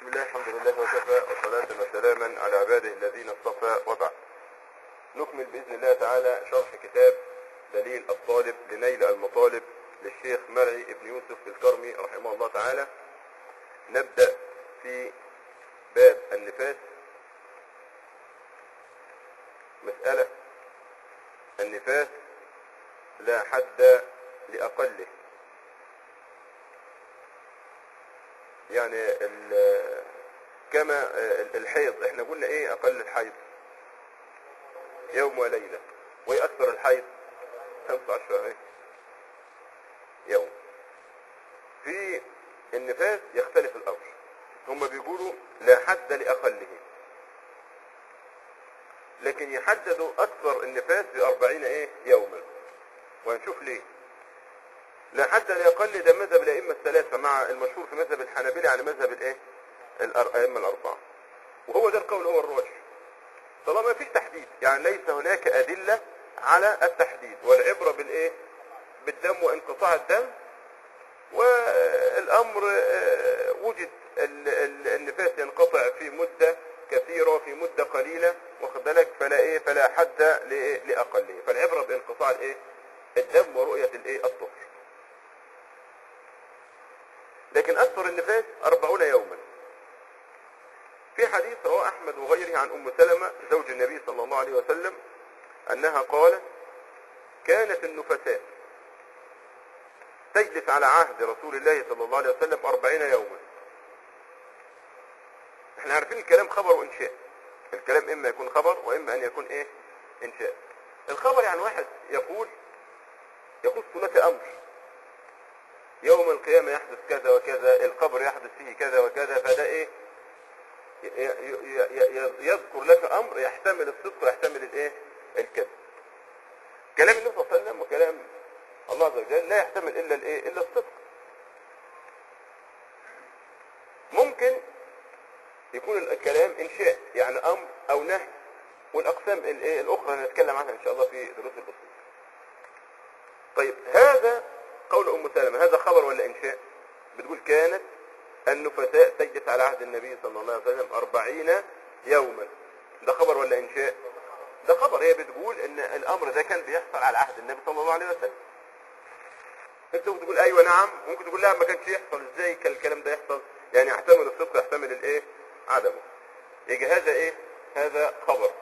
بسم الله الحمد لله وكفى وصلاة وسلاما على عباده الذين اصطفى وبعد نكمل بإذن الله تعالى شرح كتاب دليل الطالب لنيل المطالب للشيخ مرعي ابن يوسف الكرمي رحمه الله تعالى نبدأ في باب النفاس مسألة النفاس لا حد لأقله يعني ال- كما الحيض احنا قلنا ايه اقل الحيض يوم وليلة وايه اكثر الحيض 15 ايه يوم في النفاس يختلف الامر هم بيقولوا لا حد لاقله لكن يحددوا اكثر النفاس بأربعين ايه يوما وهنشوف ليه لا حد لأقل ده مذهب الأئمة الثلاثة مع المشهور في مذهب الحنابلة على مذهب الإيه؟ الأئمة الأربعة. وهو ده القول هو الراجح. طالما ما فيش تحديد، يعني ليس هناك أدلة على التحديد، والعبرة بالإيه؟ بالدم وانقطاع الدم. والأمر آه، وجد ال- ال- النفاس ينقطع في مدة كثيرة وفي مدة قليلة واخد بالك فلا إيه؟ فلا حد لإيه؟ لأقله، فالعبرة بانقطاع الإيه؟ الدم ورؤية الإيه؟ الطهر. لكن أكثر النفاس أربعون يوما في حديث رواه أحمد وغيره عن أم سلمة زوج النبي صلى الله عليه وسلم أنها قالت كانت النفساء تجلس على عهد رسول الله صلى الله عليه وسلم أربعين يوما احنا عارفين الكلام خبر وإنشاء الكلام إما يكون خبر وإما أن يكون إيه إنشاء الخبر يعني واحد يقول يقول ثلاثة أمر يوم القيامة يحدث كذا وكذا القبر يحدث فيه كذا وكذا فده ايه ي- ي- ي- يذكر لك امر يحتمل الصدق ويحتمل الايه الكذب كلام النبي صلى الله عليه وسلم وكلام الله عز وجل لا يحتمل الا الايه الا الصدق ممكن يكون الكلام انشاء يعني امر او نهي والاقسام الايه الاخرى هنتكلم عنها ان شاء الله في دروس الاصول طيب هذا قول ام سلمة هذا خبر ولا انشاء بتقول كانت النفساء تجلس على عهد النبي صلى الله عليه وسلم أربعين يوما ده خبر ولا انشاء ده خبر هي بتقول ان الامر ده كان بيحصل على عهد النبي صلى الله عليه وسلم انت ممكن تقول ايوه نعم ممكن تقول لا ما كانش يحصل ازاي كان الكلام ده يحصل يعني يحتمل الصدق يحتمل الايه عدمه يجي هذا ايه هذا خبر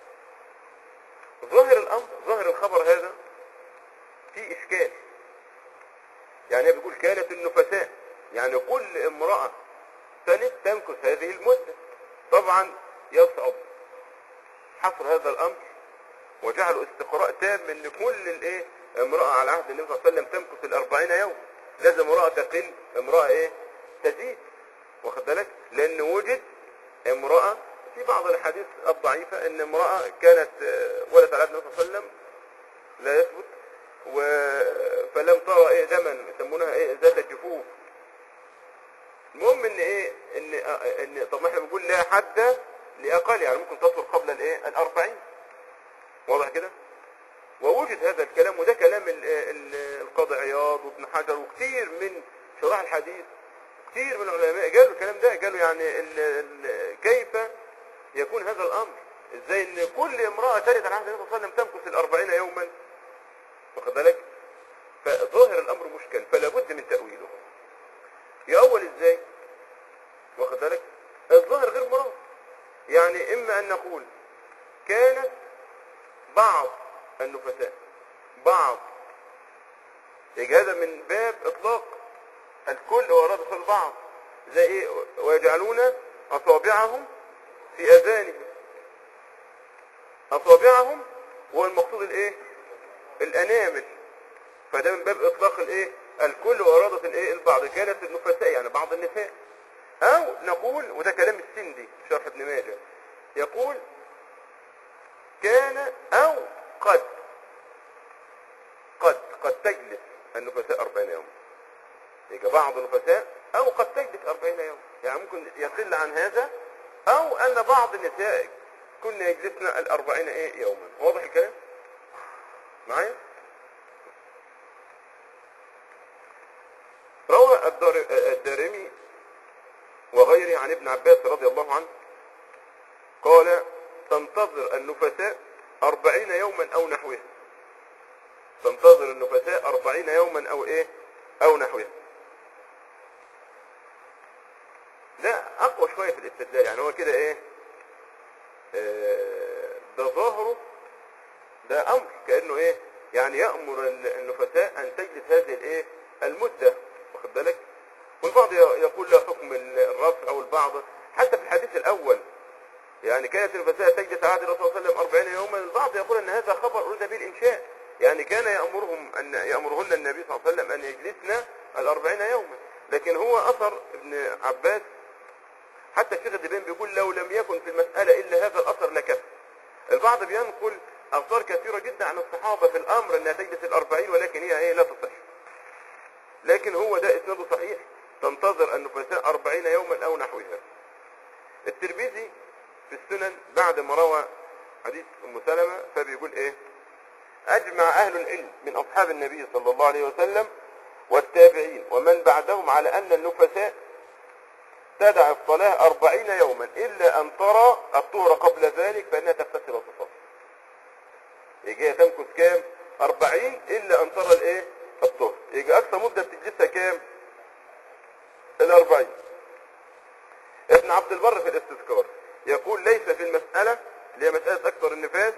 ظاهر الامر ظاهر الخبر هذا في اشكال يعني هي بتقول كانت النفساء يعني كل امرأة تلد تمكث هذه المدة طبعا يصعب حصر هذا الامر وجعلوا استقراء تام ان كل الايه امرأة على عهد النبي صلى الله عليه وسلم تمكث الاربعين يوم لازم امرأة تقل امرأة ايه تزيد واخد بالك لان وجد امرأة في بعض الاحاديث الضعيفة ان امرأة كانت آه، ولدت على عهد النبي صلى الله عليه وسلم لا يثبت و... فلم ترى ايه دما يسمونها ايه ذات الجفوف المهم ان ايه ان آه، ان طب ما احنا بنقول لا حد لاقل يعني ممكن تصل قبل الايه الأربعين واضح كده ووجد هذا الكلام وده كلام ال- ال- القاضي عياض وابن حجر وكثير من شراح الحديث كثير من العلماء قالوا الكلام ده قالوا يعني ال ال كيف يكون هذا الامر ازاي ان كل امرأة تلد على عهد النبي صلى الله عليه وسلم تمكث الأربعين يوما واخد بالك فظاهر الامر مشكل فلا بد من تأويله يأول ازاي واخد بالك الظاهر غير مراد يعني اما ان نقول كانت بعض النفساء بعض يجي هذا من باب اطلاق الكل واراد في البعض زي ايه ويجعلون اصابعهم في اذانهم اصابعهم هو المقصود الايه الانامل فده من باب اطلاق الايه الكل وارادة الايه البعض كانت النفساء يعني بعض النساء او نقول وده كلام السندي شرح ابن ماجه يقول كان او قد قد قد تجلس النفساء 40 يوم يبقى بعض النفساء او قد تجلس 40 يوم يعني ممكن يقل عن هذا او ان بعض النساء كن يجلسن الأربعين ايه يوما واضح الكلام معايا روى الدار- الدارمي وغيره وغيره عن ابن عباس رضي الله عنه قال تنتظر النفساء أربعين يوما أو نحوها تنتظر النفساء أربعين يوما أو إيه أو نحوها لا أقوى شوية في الاستدلال يعني هو كده إيه آه، ده ظاهره ده أمر كأنه إيه يعني يأمر ال- النفساء أن تجلس هذه الإيه المدة واخد بالك والبعض ي- يقول لا حكم ال- الرفع أو البعض حتى في الحديث الأول يعني كانت النفساء تجلس على عهد الرسول صلى الله عليه وسلم 40 يوما البعض يقول ان هذا خبر اريد به الانشاء يعني كان يامرهم ان يامرهن النبي صلى الله عليه وسلم ان يجلسن الأربعين يوما لكن هو اثر ابن عباس حتى الشيخ الدبين بيقول لو لم يكن في المساله الا هذا الاثر لكفى البعض بينقل اثار كثيره جدا عن الصحابه في الامر انها تجلس الأربعين ولكن هي ايه لا تصح لكن هو ده اسناده صحيح تنتظر النفساء أربعين يوما او نحوها الترمذي في السنن بعد ما روى حديث ام سلمة فبيقول ايه اجمع اهل العلم من اصحاب النبي صلى الله عليه وسلم والتابعين ومن بعدهم على ان النفساء تدع الصلاة أربعين يوما إلا أن ترى الطهر قبل ذلك فإنها تغتسل وتصلي يجي تمكث كام أربعين إلا أن ترى الإيه الطهر يجي أقصى مدة بتجلسها كام الأربعين ابن عبد البر في الاستذكار يقول ليس في المسألة اللي هي مسألة أكثر النفاس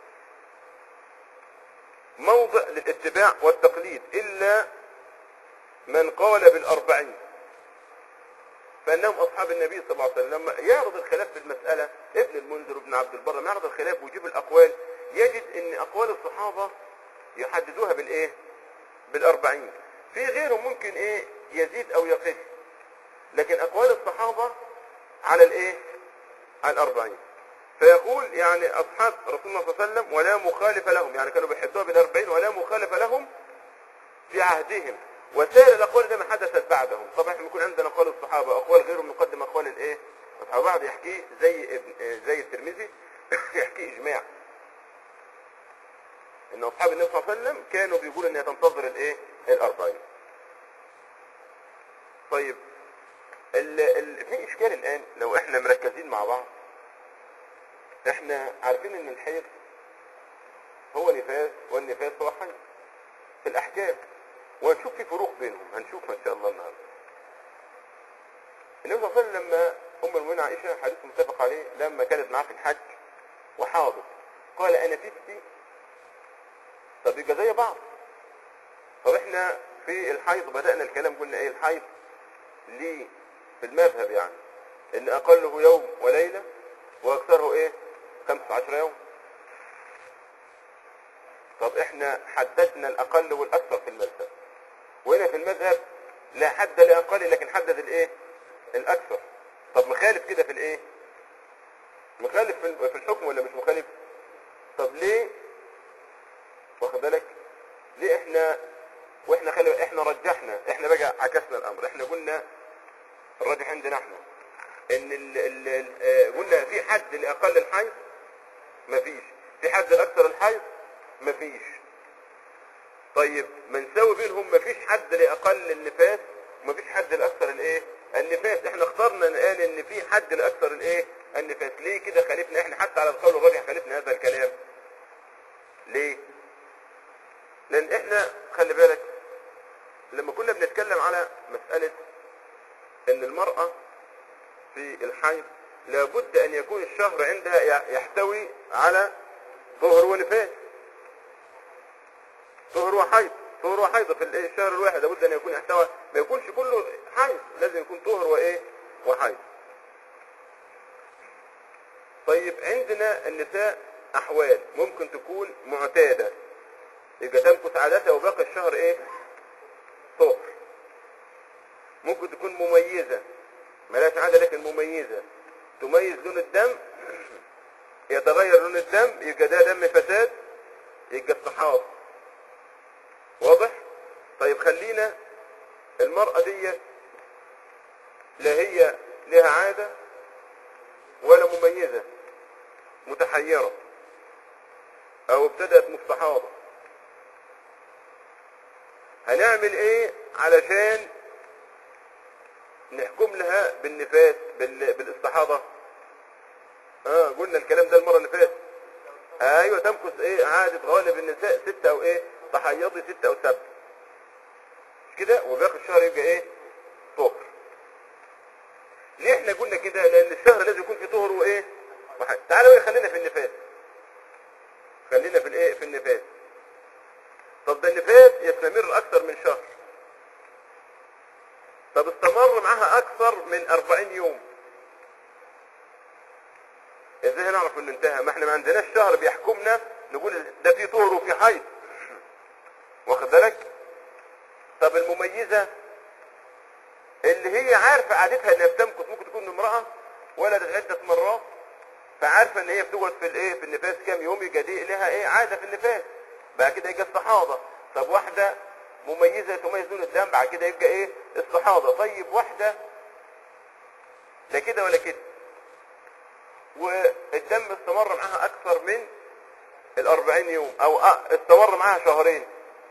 موضع للاتباع والتقليد إلا من قال بالأربعين فانهم اصحاب النبي صلى الله عليه وسلم لما يعرض الخلاف في المساله ابن المنذر وابن عبد البر لما يعرض الخلاف ويجيب الاقوال يجد ان اقوال الصحابه يحددوها بالايه بالاربعين في غيرهم ممكن ايه يزيد او يقل لكن اقوال الصحابه على الايه على الاربعين فيقول يعني اصحاب رسول الله صلى الله عليه وسلم ولا مخالف لهم يعني كانوا بيحدوها بالاربعين ولا مخالف لهم في عهدهم وسائر الاقوال ده ما حدثت بعدهم طبعا احنا بيكون عندنا اقوال الصحابه اقوال غيرهم نقدم اقوال الايه الصحابه بعض يحكي زي ابن آه، زي الترمذي يحكي اجماع ان اصحاب النبي صلى الله عليه وسلم كانوا بيقولوا ان هي تنتظر الايه الاربعين طيب ال ال في اشكال الان لو احنا مركزين مع بعض احنا عارفين ان الحيض هو نفاس والنفاس هو حيض في الاحكام وهنشوف في فروق بينهم هنشوفها ان شاء الله النهارده النبي صلى الله عليه وسلم لما ام المؤمنين عائشه حديث متفق عليه لما كانت معاه في الحج وحاضر قال انا فتي طب يبقى زي بعض طب احنا في الحيض بدانا الكلام قلنا ايه الحيض ليه في المذهب يعني ان اقله يوم وليله واكثره ايه 15 يوم طب احنا حددنا الاقل والاكثر في المذهب وهنا في المذهب لا حد لاقل لكن حدد الايه الاكثر طب مخالف كده في الايه مخالف في في الحكم ولا مش مخالف طب ليه واخد بالك ليه احنا واحنا خلي احنا رجحنا احنا بقى عكسنا الامر احنا قلنا الراجح عندنا احنا ان ال ال ال آه، قلنا في حد لاقل الحيض مفيش في حد لاكثر الحيض مفيش طيب ما نساوي بينهم مفيش حد لاقل النفاس ومفيش حد لاكثر الايه النفاس احنا اخترنا الان ان في حد لاكثر الايه النفاس ليه كده خالفنا احنا حتى على القول الراجح خالفنا هذا الكلام ليه لان احنا خلي بالك لما كنا بنتكلم على مسألة ان المرأة في الحيض لابد ان يكون الشهر عندها ي- يحتوي على طهر ونفاس طهر وحيض طهر وحيض في الإيه؟ الشهر الواحد لابد ان يكون يحتوى ما يكونش كله حيض لازم يكون طهر وايه وحيض طيب عندنا النساء احوال ممكن تكون معتاده يبقى تمكث عادتها وباقي الشهر ايه طهر ممكن تكون مميزة ملاش عادة لكن مميزة تميز لون الدم يتغير لون الدم يبقى ده دم فساد يبقى الصحاب واضح طيب خلينا المرأة دي لا هي لها عادة ولا مميزة متحيرة او ابتدأت مستحاضة هنعمل ايه علشان نحكم لها بالنفاس بال... بالاستحاضة اه قلنا الكلام ده المرة اللي فاتت ايوه تمكث ايه عادة غالب النساء ستة او ايه تحيضي ستة او سبع مش كده وباقي الشهر يبقى ايه طهر ليه احنا قلنا كده لان الشهر لازم يكون فيه طهر وايه وحاجة. تعالوا بقى خلينا في النفاس خلينا في الايه في النفاس طب ده النفاس يستمر اكثر من شهر طب استمر معاها اكثر من 40 يوم ازاي هنعرف انه انتهى ما احنا ما عندناش شهر بيحكمنا نقول ده فيه طهر وفي حيض واخد بالك طب المميزة اللي هي عارفة عادتها انها بتمكث ممكن تكون امرأة ولدت عدة مرات فعارفة ان هي بتقعد في الايه في النفاس كام يوم يبقى دي لها ايه عادة في النفاس بعد كده يبقى استحاضة طب واحدة مميزة تميز لون الدم بعد كده يبقى ايه استحاضة طيب واحدة لا كده ولا كده والدم استمر معاها اكثر من الاربعين يوم او أ- استمر معاها شهرين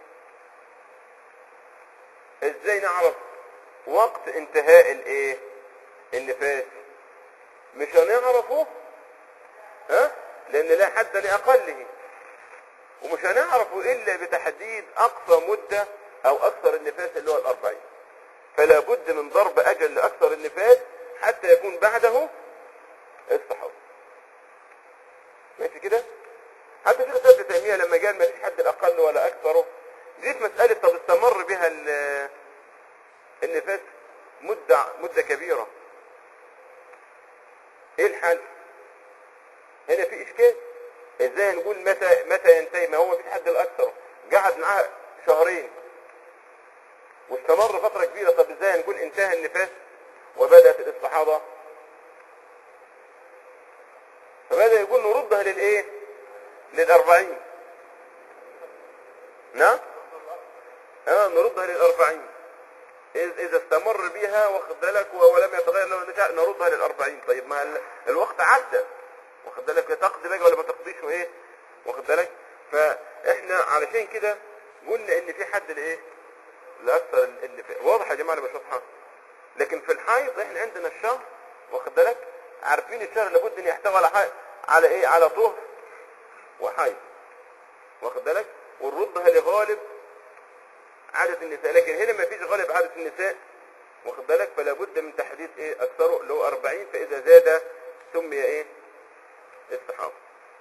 ازاي نعرف وقت انتهاء الايه النفاس مش هنعرفه ها لان لا حد لاقله ومش هنعرفه الا بتحديد اقصى مدة او اكثر النفاس اللي هو الاربعين فلا بد من ضرب اجل لاكثر النفاس حتى يكون بعده استحاضة ماشي كده حتى شيخ ابن تيمية لما قال ما فيش حد الاقل ولا اكثره جيت مسألة طب استمر بها ال- النفاس مدة مدة كبيرة ايه الحل هنا في اشكال ازاي نقول متى متى ينتهي ما هو ما فيش حد الاكثر قعد معاه شهرين واستمر فترة كبيرة طب ازاي نقول انتهى النفاس وبدأت الاستحاضة فبدأ يقول نردها للايه للأربعين نعم اه نردها للأربعين إذ- إذا استمر بها واخد بالك و- ولم يتغير له النشاء نردها للأربعين طيب ما ال- الوقت عدى واخد بالك تقضي بقى ولا ما تقضيش وايه واخد بالك فاحنا علشان كده قلنا ان في حد لايه لاكثر ال- اللي في واضح يا جماعه اللي بشرحها لكن في الحيض احنا عندنا الشهر واخد بالك عارفين الشهر لابد ان يحتوي على حي... على ايه على طهر وحيض واخد بالك ونردها لغالب عادة النساء لكن هنا ما فيش غالب عادة النساء واخد بالك فلا بد من تحديد ايه اكثره اللي هو 40 فاذا زاد سمي ايه استحاضة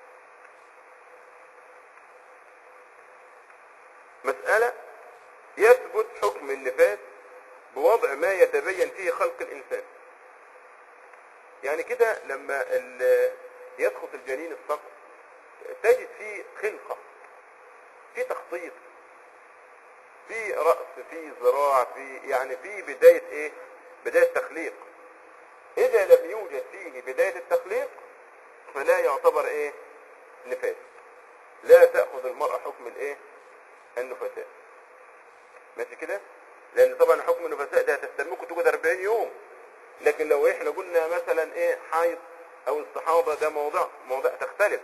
مسألة يثبت حكم النفاس بوضع ما يتبين فيه خلق الإنسان يعني كده لما ال- يسقط الجنين الصقر تجد فيه خلقة في تخطيط في رأس في ذراع في يعني في بداية ايه بداية تخليق اذا لم يوجد فيه بداية التخليق فلا يعتبر ايه نفاس لا تأخذ المرأة حكم الايه النفساء ماشي كده لان طبعا حكم النفساء ده هتستمر ممكن تقعد 40 يوم لكن لو احنا قلنا مثلا ايه حيض او استحاضة ده موضع موضع تختلف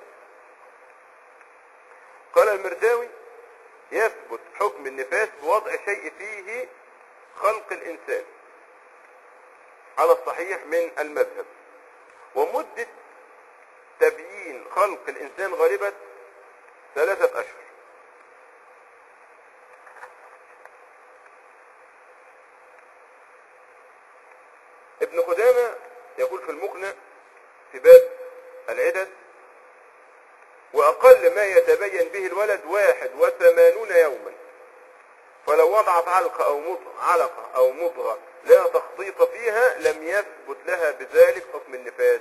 قال المرداوي يثبت حكم النفاس بوضع شيء فيه خلق الانسان على الصحيح من المذهب ومدة تبيين خلق الانسان غالبا ثلاثة اشهر ابن قدامة يقول في المقنع في باب العدد وأقل ما يتبين به الولد واحد وثمانون يوما فلو وضعت علقة أو مضغة, علقة أو مضغة لا تخطيط فيها لم يثبت لها بذلك حكم النفاس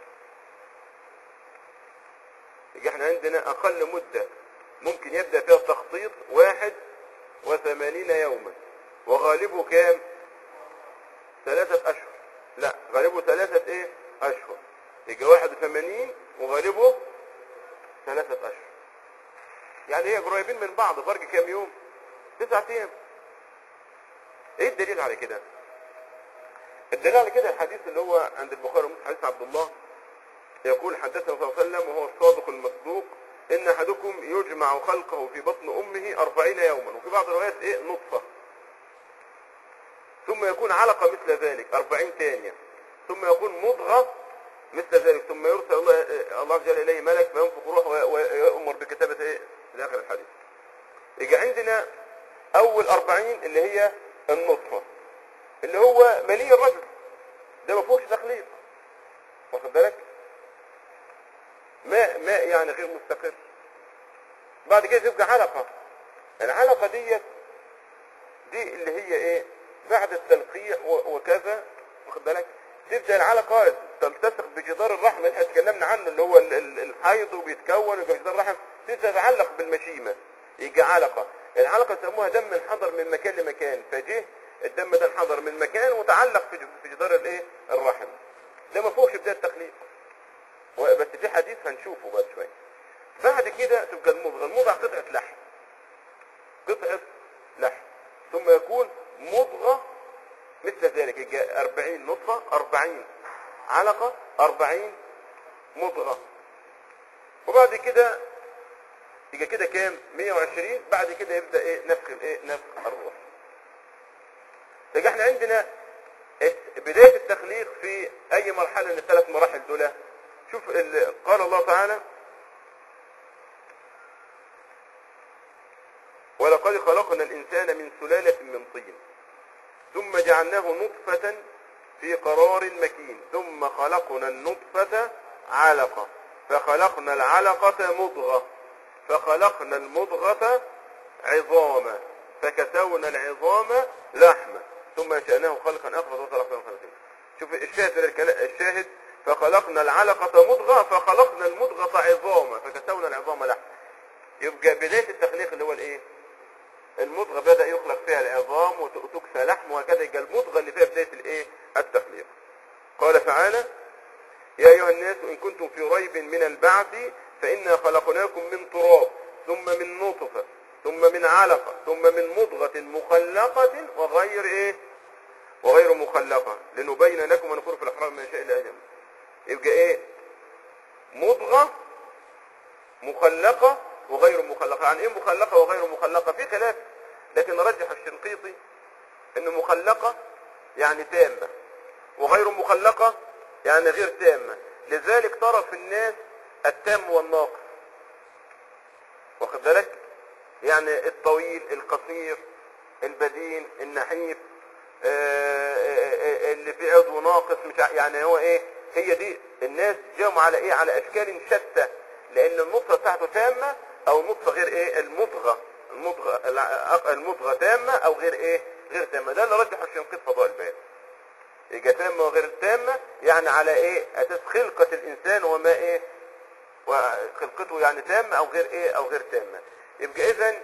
يبقى احنا عندنا أقل مدة ممكن يبدأ فيها التخطيط واحد وثمانين يوما وغالبه كام ثلاثة أشهر لا غالبه ثلاثة ايه أشهر يبقى واحد وثمانين وغالبه ثلاثة أشهر يعني هي قريبين من بعض فرق كام يوم تسعة أيام ايه الدليل على كده الدليل على كده الحديث اللي هو عند البخاري ومسلم حديث عبد الله يقول حدثنا صلى الله عليه وسلم وهو الصادق المصدوق ان احدكم يجمع خلقه في بطن امه أربعين يوما وفي بعض الروايات ايه نطفة ثم ثم يكون علقة مثل ذلك أربعين ثانية ثم يكون مضغة مثل ذلك ثم يرسل الله الله جل إليه ملك فينفخ روح وي- ويؤمر بكتابة إيه إلى آخر الحديث يجي عندنا أول أربعين اللي هي النطفة اللي هو ملي الرجل ده ما فيهوش تخليط واخد بالك ماء ماء يعني غير مستقر بعد كده تبقى علقة العلقة ديت دي اللي هي ايه بعد التلقيح و- وكذا واخد بالك تبدا العلقه تلتصق بجدار الرحم اللي احنا اتكلمنا عنه اللي هو ال- ال- الحيض وبيتكون ويبقى جدار الرحم تبدا تتعلق بالمشيمه يجي علقه العلقه يسموها دم انحدر من مكان لمكان فجه الدم ده انحدر من مكان وتعلق في ج- في جدار الايه الرحم ده ما فيهوش بدايه تخليق و- بس في حديث هنشوفه بعد شويه بعد كده تبقى المضغه المضغه قطعه لحم قطعة لحم ثم يكون مضغة مثل ذلك يبقى 40 نطفة 40 علقة 40 مضغة وبعد كده يبقى كده كام 120 بعد كده يبدأ ايه نفخ الايه نفخ الروح يبقى احنا عندنا الت- بداية التخليق في اي مرحلة من الثلاث مراحل دول شوف ال- قال الله تعالى ولقد خلقنا الإنسان من سلالة من طين ثم جعلناه نطفة في قرار مكين ثم خلقنا النطفة علقة فخلقنا العلقة مضغة فخلقنا المضغة عظاما فكسونا العظام لحما ثم انشأناه خلقا آخر وخلقنا خلقا شوف الشاهد من الكلام الشاهد فخلقنا العلقة مضغة فخلقنا المضغة عظاما فكسونا العظام لحما يبقى بداية التخليق اللي هو الايه المضغة بدأ يخلق فيها العظام وت- وتكسى لحم وهكذا يبقى المضغة اللي فيها بداية الايه التخليق قال تعالى يا أيها الناس إن كنتم في ريب من البعث فإنا خلقناكم من تراب ثم من نطفة ثم من علقة ثم من مضغة مخلقة وغير ايه وغير مخلقة لنبين لكم ونقول في الأحرام من شاء الله أجل يبقى ايه مضغة مخلقة وغير مخلقة يعني ايه مخلقة وغير مخلقة في خلاف لكن رجح الشنقيطي ان مخلقة يعني تامة وغير مخلقة يعني غير تامة لذلك ترى في الناس التام والناقص واخد بالك يعني الطويل القصير البدين النحيف آه، آه، آه، اللي فيه عضو ناقص مش ع- يعني هو ايه هي دي الناس جاهم على ايه على اشكال شتى لان النطفه بتاعته تامه او النطفه غير ايه المضغه المضغه الع- المضغه تامه او غير ايه غير تامه ده اللي رجح الشنقيط فضاء البيان يبقى تامه وغير تامه يعني على ايه اساس خلقه الانسان وما ايه وخلقته يعني تامه او غير ايه او غير تامه يبقى اذا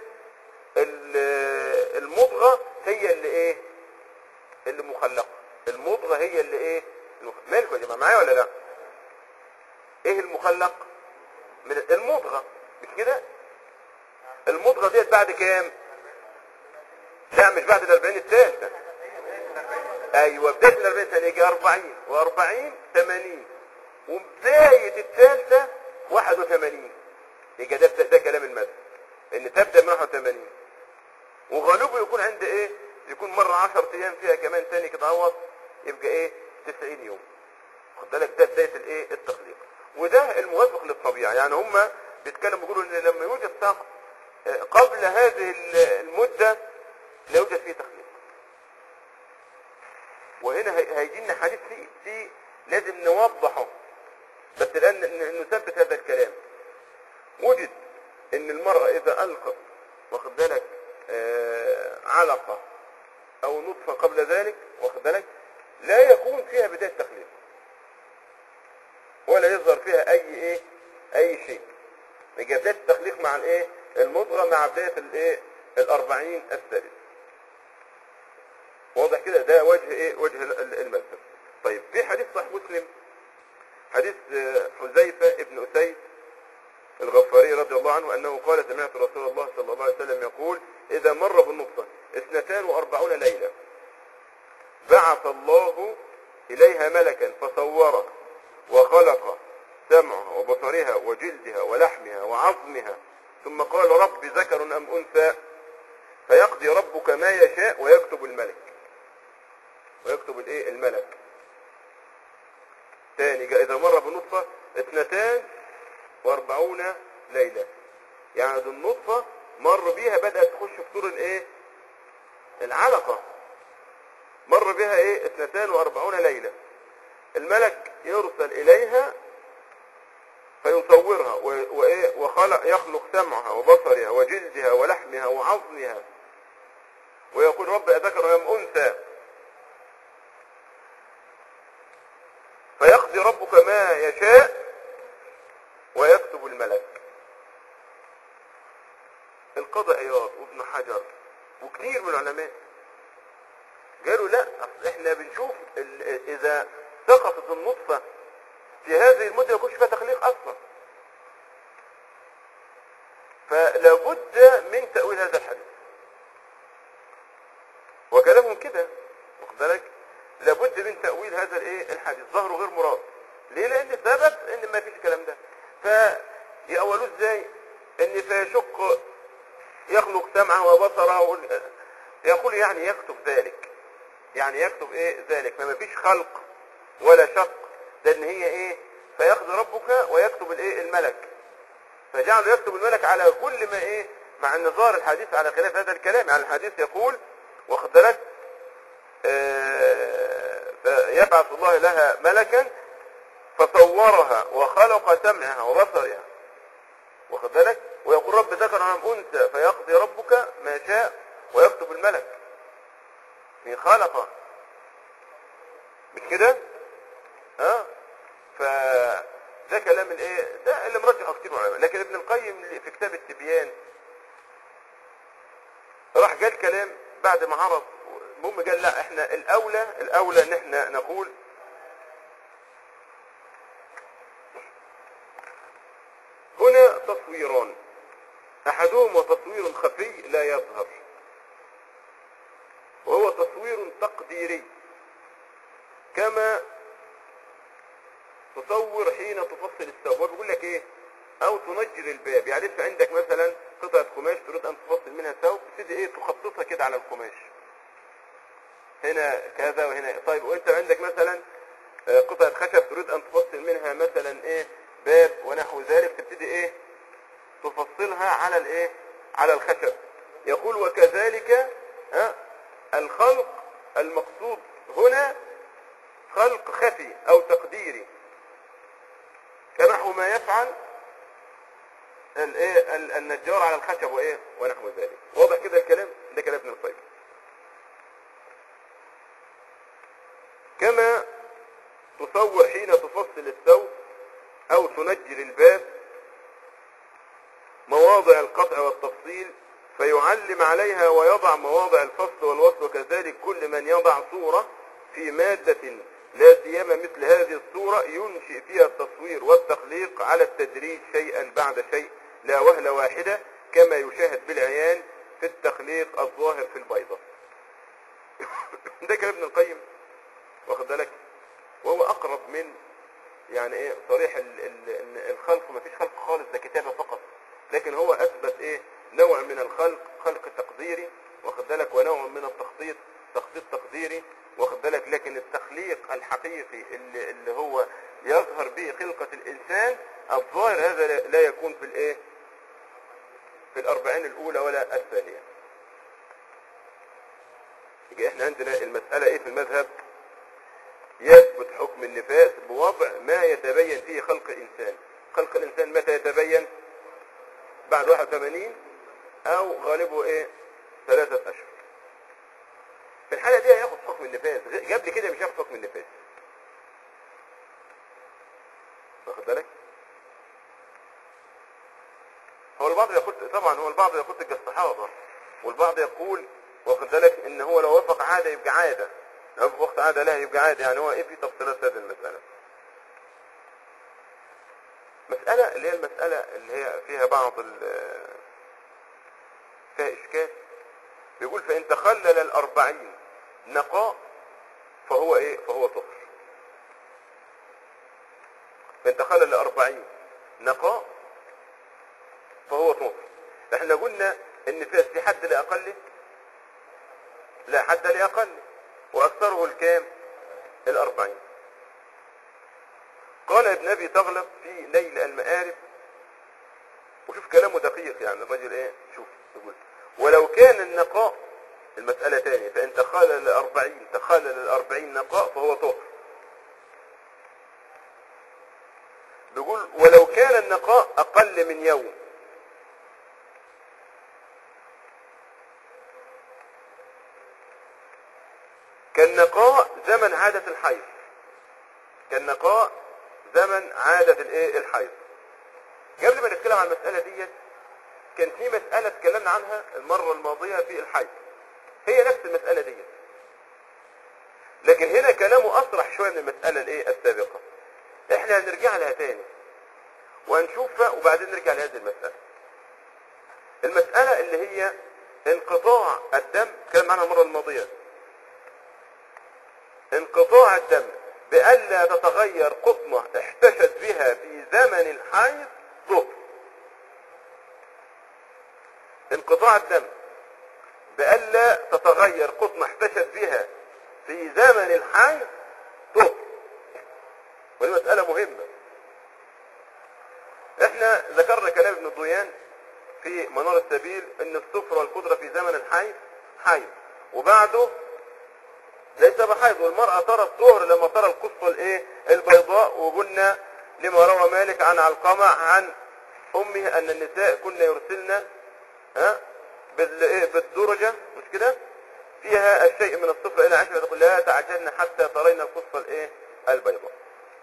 المضغه هي اللي ايه اللي مخلقه المضغه هي اللي ايه المخ- مالكم يا جماعه معايا ولا لا ايه المخلق من المضغه مش كده المضغه ديت بعد كام لا مش بعد ال 40 الثالثه ايوه بدايه ال 40 ثانيه يجي 40 و40 80 وبدايه الثالثه 81 يبقى ده, ده, ده كلام المثل ان تبدا من 81 وغالبه يكون عند ايه يكون مرة 10 ايام فيها كمان تاني كده عوض يبقى ايه 90 يوم خد بالك ده بداية الايه التخليق وده الموافق للطبيعة يعني هم بيتكلموا بيقولوا ان لما يوجد سقط آه، قبل هذه ال- المدة لا يوجد فيه تخليق وهنا هي- هيجي لنا حديث فيه, فيه لازم نوضحه بس الان ن- نثبت هذا الكلام وجد ان المرأة اذا القت واخد بالك آه علقة او نطفة قبل ذلك واخد بالك لا يكون فيها بداية تخليق ولا يظهر فيها اي ايه اي شيء يبقى بداية التخليق مع الايه المضغة مع بداية الايه الاربعين الثالث واضح كده ده وجه ايه وجه ال- ال- المذهب طيب في حديث صحيح مسلم حديث آه، حذيفة ابن أسيد الغفاري رضي الله عنه أنه قال سمعت رسول الله صلى الله عليه وسلم يقول إذا مر بالنطفة اثنتان وأربعون ليلة بعث الله إليها ملكا فصوره وخلق سمعها وبصرها وجلدها ولحمها وعظمها ثم قال رب ذكر أم أنثى فيقضي ربك ما يشاء ويكتب الملك ويكتب الايه الملك تاني جاء اذا مر بنطفة اثنتان واربعون ليلة يعني دي النطفة مر بيها بدأت تخش في طور الايه العلقة مر بها ايه اثنتان واربعون ليلة الملك يرسل اليها فيصورها و- وايه وخلق يخلق سمعها وبصرها وجلدها ولحمها وعظمها ويقول رب أذكر أم أنثى فيقضي ربك ما يشاء ويكتب الملك القاضي عياض وابن حجر وكثير من العلماء قالوا لا أصل احنا بنشوف ال- اذا سقطت النطفة في هذه المدة يكونش فيها تخليق اصلا فلابد من تأويل هذا الحديث وكلامهم كده واخد بالك لابد من تأويل هذا الايه الحديث ظهره غير مراد ليه لان ثبت ان ما فيش الكلام ده فيأولوه ازاي ان فيشق يخلق سمعه وبصره وال- يقول يعني يكتب ذلك يعني يكتب ايه ذلك فما فيش خلق ولا شق ده ان هي ايه فيقضي ربك ويكتب الايه الملك فجعل يكتب الملك على كل ما ايه مع ان ظاهر الحديث على خلاف هذا الكلام يعني الحديث يقول واخد بالك آه، فيبعث الله لها ملكا فصورها وخلق سمعها وبصرها واخد بالك ويقول رب ذكر عن انثى فيقضي ربك ما شاء ويكتب الملك من خلق مش كده ها فده كلام الايه ده اللي مرجحه كتير من العلماء لكن ابن القيم في كتاب التبيان راح قال كلام بعد ما عرض المهم قال لا احنا الاولى الاولى ان احنا نقول هنا تصويران احدهما تصوير خفي لا يظهر وهو تصوير تقديري كما تصور حين تفصل الثوب هو بيقول لك ايه او تنجر الباب يعني انت عندك مثلا قطعه قماش تريد ان تفصل منها ثوب تبتدي ايه تخططها كده على القماش هنا كذا وهنا طيب وانت عندك مثلا آه، قطعه خشب تريد ان تفصل منها مثلا ايه باب ونحو ذلك تبتدي ايه تفصلها على الايه على الخشب يقول وكذلك ها الخلق المقصود هنا خلق خفي او تقديري كنحو ما يفعل الايه ال- النجار على الخشب وايه ونحو ذلك واضح كده الكلام ده كلام ابن القيم كما تصور حين تفصل الثوب او تنجر الباب مواضع القطع والتفصيل فيعلم عليها ويضع مواضع الفصل والوصل وكذلك كل من يضع صورة في مادة لا سيما مثل هذه الصورة ينشئ فيها التصوير والتخليق على التدريج شيئا بعد شيء لا وهلة واحدة كما يشاهد بالعيان في التخليق الظاهر في البيضة ده كلام ابن القيم واخد بالك وهو اقرب من يعني ايه صريح ال ال إن الخلق ما فيش خلق خالص ده كتابة فقط لكن هو اثبت ايه نوع من الخلق خلق تقديري واخد بالك ونوع من التخطيط تخطيط تقديري واخد بالك لكن التخليق الحقيقي اللي, اللي هو يظهر به خلقة الانسان الظاهر هذا لا- لا يكون في الايه في الاربعين الاولى ولا الثانية يبقى احنا عندنا المسألة ايه في المذهب يثبت حكم النفاس بوضع ما يتبين فيه خلق الإنسان خلق الإنسان متى يتبين بعد 81 أو غالبه إيه ثلاثة أشهر في الحالة دي هياخد حكم النفاس غ- قبل كده مش هياخد حكم النفاس واخد بالك هو البعض يقول طبعا هو البعض يقول تلك الصحابة والبعض يقول واخد بالك ان هو لو وافق عادة يبقى عادة لو وافق وقت عادة لا يبقى عادة يعني هو ايه في تفصيلات هذه المسألة مسألة اللي هي المسألة اللي هي فيها بعض ال- فيها إشكال بيقول فإن تخلل الأربعين نقاء فهو إيه فهو طهر فإن تخلل الأربعين نقاء فهو طهر احنا قلنا ان في في حد لأقله لا حد لأقله واكثره الكام الاربعين قال ابن ابي تغلب في ليل المآرب وشوف كلامه دقيق يعني الرجل ايه شوف يقول ولو كان النقاء المسألة تانية فإن تخلل الأربعين تخلل الأربعين نقاء فهو طهر بيقول ولو كان النقاء أقل من يوم كالنقاء زمن عادة الحيض كالنقاء زمن عادة الايه الحيض قبل ما نتكلم عن المسألة ديت كان في مسألة اتكلمنا عنها المرة الماضية في الحيض هي نفس المسألة ديت لكن هنا كلامه أصرح شوية من المسألة الايه السابقة احنا هنرجع لها تاني وهنشوفها وبعدين نرجع لهذه المسألة المسألة اللي هي انقطاع الدم كلام عنها المرة الماضية انقطاع الدم بألا تتغير قطمة احتشت بها في زمن الحيض طهر انقطاع الدم بألا تتغير قطمة احتشت بها في زمن الحيض طهر ودي مسألة مهمة احنا ذكرنا كلام ابن الضيان في منار السبيل ان الصفر والقدرة في زمن الحيض حيض وبعده ليس بحيض والمرأة ترى الطهر لما ترى القصة الايه البيضاء وقلنا لما روى مالك عن علقمة عن امه ان النساء كن يرسلن ها بالايه بالدرجة مش كده فيها الشيء من الصفر الى عشرة تقول لا تعجلن حتى ترين القصة الايه البيضاء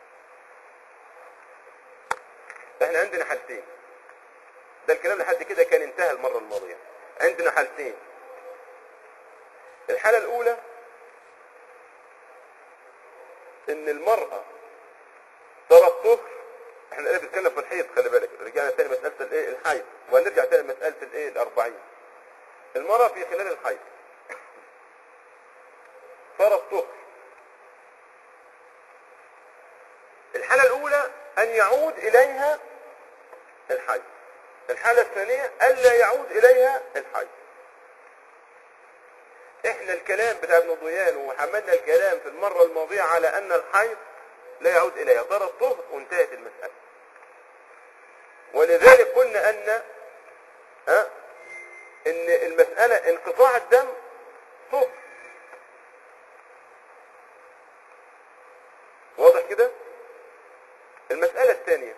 احنا عندنا حالتين ده الكلام لحد كده كان انتهى المرة الماضية عندنا حالتين الحالة الاولى ان المرأة ترى الطهر احنا الان بنتكلم في الحيض خلي بالك رجعنا تاني مسألة الايه الحيض وهنرجع تاني مسألة الايه الاربعين المرأة في خلال الحيض ترى الطهر الحالة الاولى ان يعود اليها الحيض الحالة الثانية الا يعود اليها الحيض احنا الكلام بتاع ابن ضيان وحملنا الكلام في المرة الماضية على ان الحيض لا يعود اليها ترى الطهر وانتهت المسألة ولذلك قلنا ان ها ان المسألة انقطاع الدم طهر واضح كده المسألة الثانية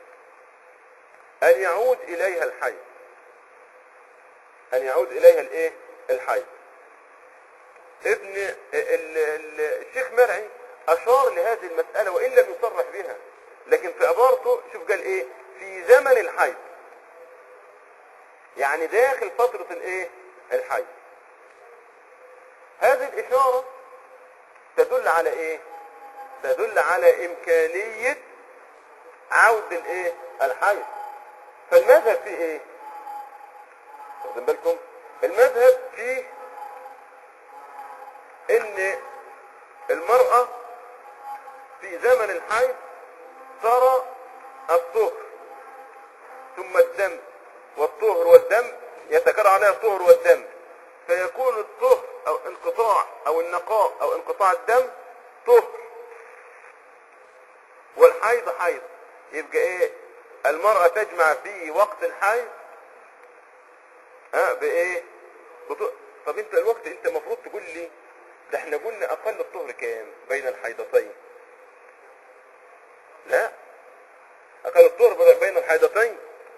ان يعود اليها الحي ان يعود اليها الايه الحي ابن ال- ال- الشيخ مرعي اشار لهذه المسألة وان لم يصرح بها لكن في عبارته شوف قال ايه في زمن الحيض يعني داخل فترة الايه الحيض هذه الاشارة تدل على ايه تدل على امكانية عود الايه الحيض فالمذهب فيه ايه واخدين بالكم المذهب فيه ان المرأة في زمن الحيض ترى الطهر ثم الدم والطهر والدم يتكرر عليها الطهر والدم فيكون الطهر او انقطاع او النقاء او انقطاع الدم طهر والحيض حيض يبقى ايه المرأة تجمع في وقت الحيض ها بايه بطو... طب انت الوقت انت المفروض تقول لي ده احنا قلنا اقل الطهر كام بين الحيضتين لا اقل الطهر بين الحيضتين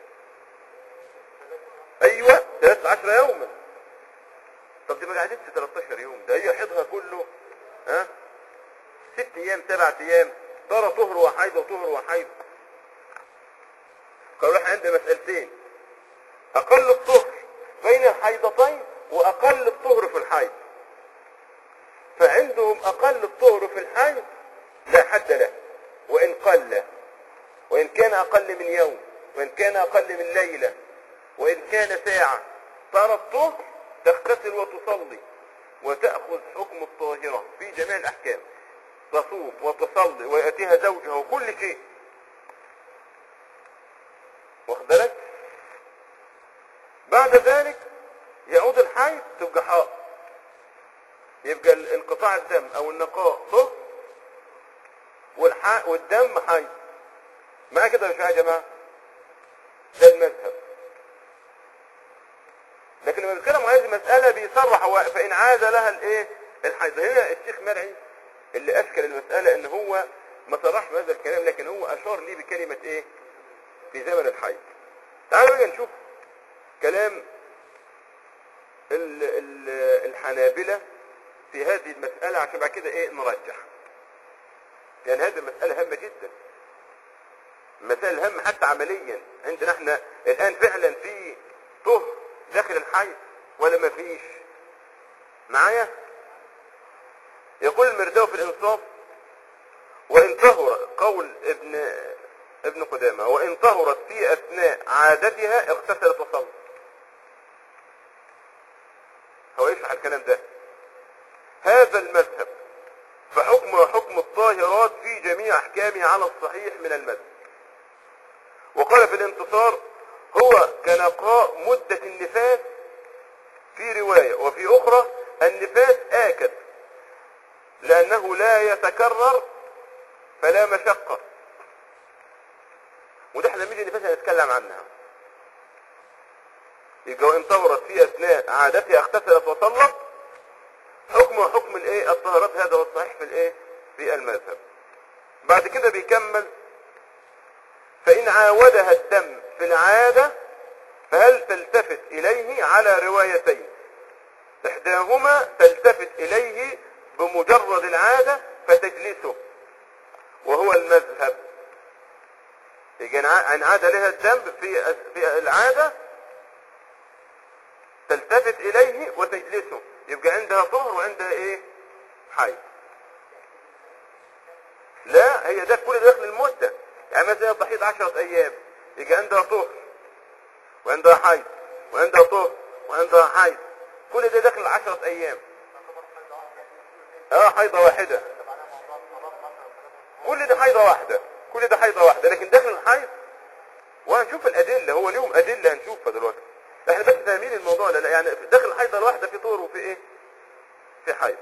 ايوه 13 يوما طب دي ما قعدتش 13 يوم ده هي حيضها كله ها ست ايام سبع ايام ترى طهر وحيض وطهر وحيض قالوا احنا عندنا مسألتين اقل الطهر بين الحيضتين واقل الطهر في الحيض فعندهم اقل الطهر في الحيض لا حد له وان قل وان كان اقل من يوم وان كان اقل من ليلة وان كان ساعة ترى الطهر تغتسل وتصلي وتأخذ حكم الطاهرة في جميع الاحكام تصوم وتصلي ويأتيها زوجها وكل شيء واخد بالك بعد ذلك يعود الحيض تبقى حائض يبقى ال- انقطاع الدم او النقاء طهر والح... والدم حي ما كده مش يا جماعه ده المذهب لكن لما بيتكلم عن هذه المسألة بيصرح هو فإن عاد لها الإيه؟ الحيض هنا الشيخ مرعي اللي أشكل المسألة إن هو ما صرحش بهذا الكلام لكن هو أشار لي بكلمة إيه؟ في زمن الحيض. تعالوا بقى نشوف كلام ال ال الحنابلة في هذه المسألة عشان بعد كده إيه نرجح. لأن هذه المسألة هامة جدا. مسائل هامة حتى عمليا عندنا احنا الآن فعلا في طهر داخل الحي ولا ما فيش معايا يقول المرداوي في الانصاف وان طهر قول ابن ابن قدامة وان طهرت في اثناء عادتها اغتسلت وصلت هو يشرح الكلام ده هذا المذهب فحكم حكم الطاهرات في جميع احكامه على الصحيح من المذهب وقال في الانتصار هو كنقاء مدة النفاس في رواية وفي أخرى النفاس آكد لأنه لا يتكرر فلا مشقة وده احنا لما نيجي النفاس هنتكلم عنها يبقى وإن طورت في أثناء عادتها اغتسلت وصلت حكم حكم الايه الطهارات هذا هو الصحيح في الايه في المذهب بعد كده بيكمل فإن عاودها الدم في العادة فهل تلتفت إليه على روايتين إحداهما تلتفت إليه بمجرد العادة فتجلسه وهو المذهب يجي إن عاد لها الدم في في العادة تلتفت إليه وتجلسه يبقى عندها طهر وعندها إيه حي لا هي ده كل ده داخل المدة يعني مثلا تحيض عشرة أيام يجي عندها طهر وعندها حيض وعندها طهر وعندها حيض كل ده داخل عشرة أيام اه حيضة واحدة كل ده حيضة واحدة كل ده حيضة واحدة لكن داخل الحيض وهنشوف الأدلة هو اليوم أدلة هنشوفها دلوقتي احنا بس فاهمين الموضوع لا لا يعني داخل الحيضة الواحدة في طهر وفي ايه في حيض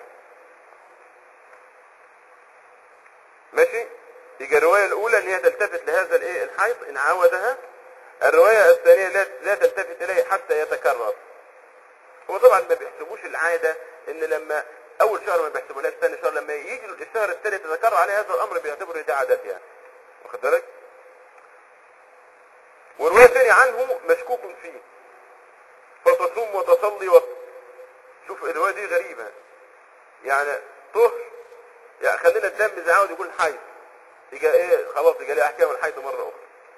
ماشي يجي الرواية الأولى إن هي تلتفت لهذا الإيه الحيض إن عاودها الرواية الثانية لا, لا تلتفت إليه حتى يتكرر هو طبعا ما بيحسبوش العادة إن لما أول شهر ما بيحسبولهاش ثاني شهر لما يجي الشهر الثاني تتكرر عليه هذا الأمر بيعتبره ده عادتها واخد بالك؟ والرواية الثانية عنه مشكوك فيه فتصوم وتصلي و... شوف الرواية دي غريبة يعني طهر يعني خلينا الدم زي عاوز يقول حيض يجي ايه خلاص يجي ليه احكام الحيض مرة اخرى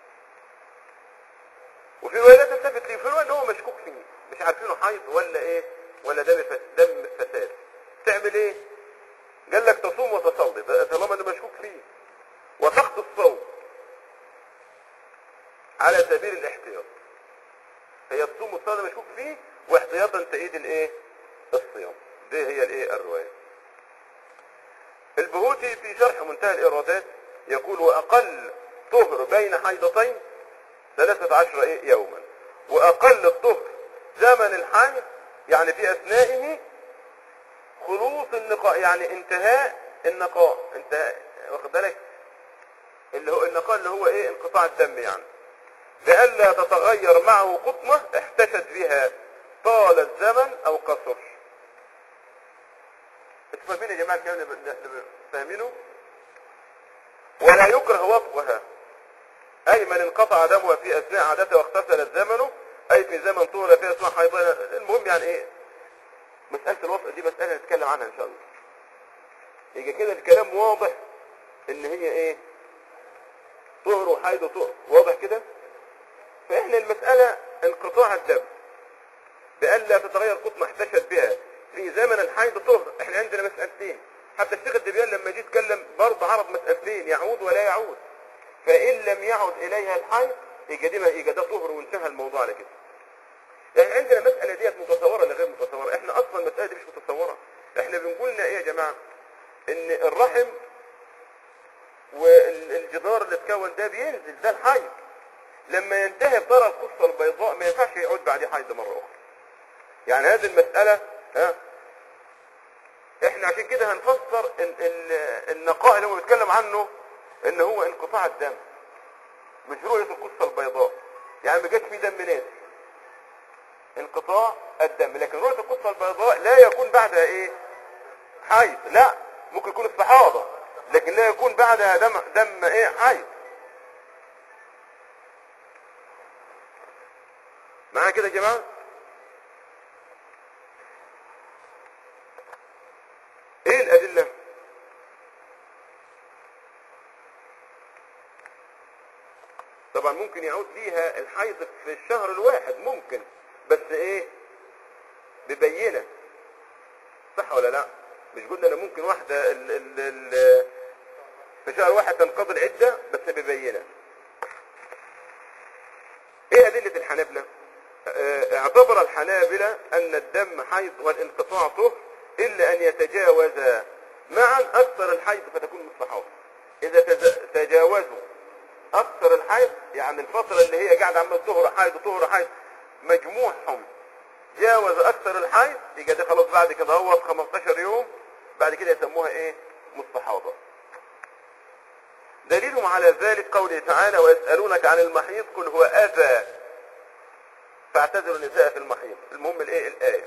وفي رواية لا تلتفت ليه في رواية ان هو مشكوك فيه مش عارفينه حيض ولا ايه ولا دم فس... دم فساد تعمل ايه قال لك تصوم وتصلي ده طالما ده مشكوك فيه وتخطي الصوم على سبيل الاحتياط هي تصوم وتصلي مشكوك فيه واحتياطا تعيد الايه الصيام دي هي الايه الروايه البهوتي في شرح منتهى الإرادات يقول وأقل طهر بين حيضتين ثلاثة عشر إيه يوما وأقل الطهر زمن الحيض يعني في أثنائه خلوص النقاء يعني انتهاء النقاء انتهاء واخد بالك اللي هو النقاء اللي هو ايه انقطاع الدم يعني لئلا تتغير معه قطمة احتشت بها طال الزمن او قصر انتوا فاهمين يا جماعه الكلام اللي فاهمينه ولا يكره وطئها اي من انقطع دمها في اثناء عادته واغتسل الزمن اي في زمن طول فيها اسمها حيضان المهم يعني ايه مساله الوطء دي مساله نتكلم عنها ان شاء الله يجي كده الكلام واضح ان هي ايه طهر وحيض وطهر واضح كده فاحنا المساله انقطاع الدم بألا تتغير قطمة احتشت بها في زمن الحيض طهر احنا عندنا مسألتين حتى الشيخ الدبيان لما جه يتكلم برضه عرض مسألتين يعود ولا يعود فإن لم يعد إليها الحيض يبقى دي يبقى ده طهر وانتهى الموضوع على كده يعني عندنا مسألة ديت متصورة ولا غير متصورة احنا اصلا المسألة دي مش متصورة احنا بنقول لنا ايه يا جماعة ان الرحم والجدار اللي اتكون ده بينزل ده الحيض لما ينتهي بترى القصة البيضاء ما ينفعش يعود بعد حيض مرة اخرى يعني هذه المسألة ها احنا عشان كده هنفسر ال- ال- النقاء اللي هو بيتكلم عنه ان هو انقطاع الدم مش رؤية القصة البيضاء يعني ما جاش في دم نازل انقطاع الدم لكن رؤية القصة البيضاء لا يكون بعدها ايه حيض لا ممكن يكون استحاضة لكن لا يكون بعدها دم دم ايه حيض معايا كده يا جماعة ايه الادلة طبعا ممكن يعود ليها الحيض في الشهر الواحد ممكن بس ايه ببينة صح ولا لا مش قلنا ان ممكن واحدة ال ال ال في شهر واحد تنقضي العدة بس ببينة ايه ادلة الحنابلة اه، اعتبر الحنابلة ان الدم حيض والانقطاع طهر الا ان يتجاوز معا اكثر الحيض فتكون مستحاضة اذا تز- تجاوزوا اكثر الحيض يعني الفترة اللي هي قاعدة عمال طهر حيض طهر حيض مجموعهم جاوز اكثر الحيض يبقى ده خلاص بعد كده هو 15 يوم بعد كده يسموها ايه مستحاضة دليلهم على ذلك قوله تعالى ويسألونك عن المحيض قل هو أذى فاعتذروا النساء في المحيض المهم الايه الآية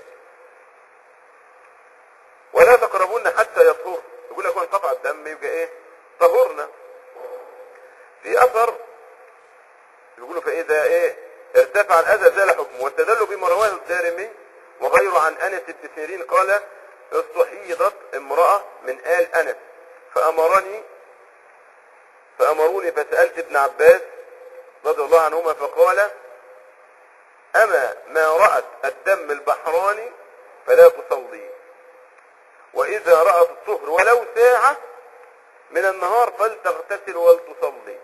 ولا تقربون حتى يطهر يقول لك انقطع الدم يبقى ايه طهرنا في اثر يقولوا فاذا ايه ارتفع الاذى زال حكمه واستدلوا بما رواه الدارمي وغيره عن انس بن سيرين قال استحيضت امرأة من آل انس فامرني فامروني فسألت ابن عباس رضي الله عنهما فقال اما ما رأت الدم البحراني فلا تصلي واذا رأت الطهر ولو ساعة من النهار فلتغتسل ولتصلي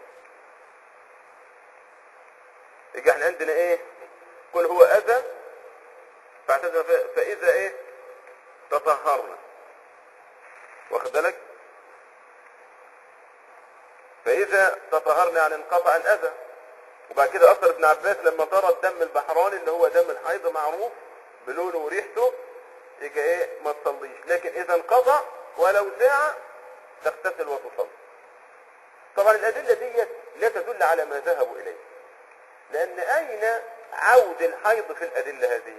يبقى احنا عندنا ايه كل هو اذى فاعتذر ف- فاذا ايه تطهرنا واخد بالك فاذا تطهرنا يعني انقطع الاذى وبعد كده اثر ابن عباس لما ترى الدم البحراني اللي هو دم الحيض معروف بلونه وريحته يبقى ايه ما تصليش لكن اذا انقطع ولو ساعة تغتسل وتصلي طبعا الادلة ديت لا تدل على ما ذهبوا اليه لان اين عود الحيض في الادلة هذه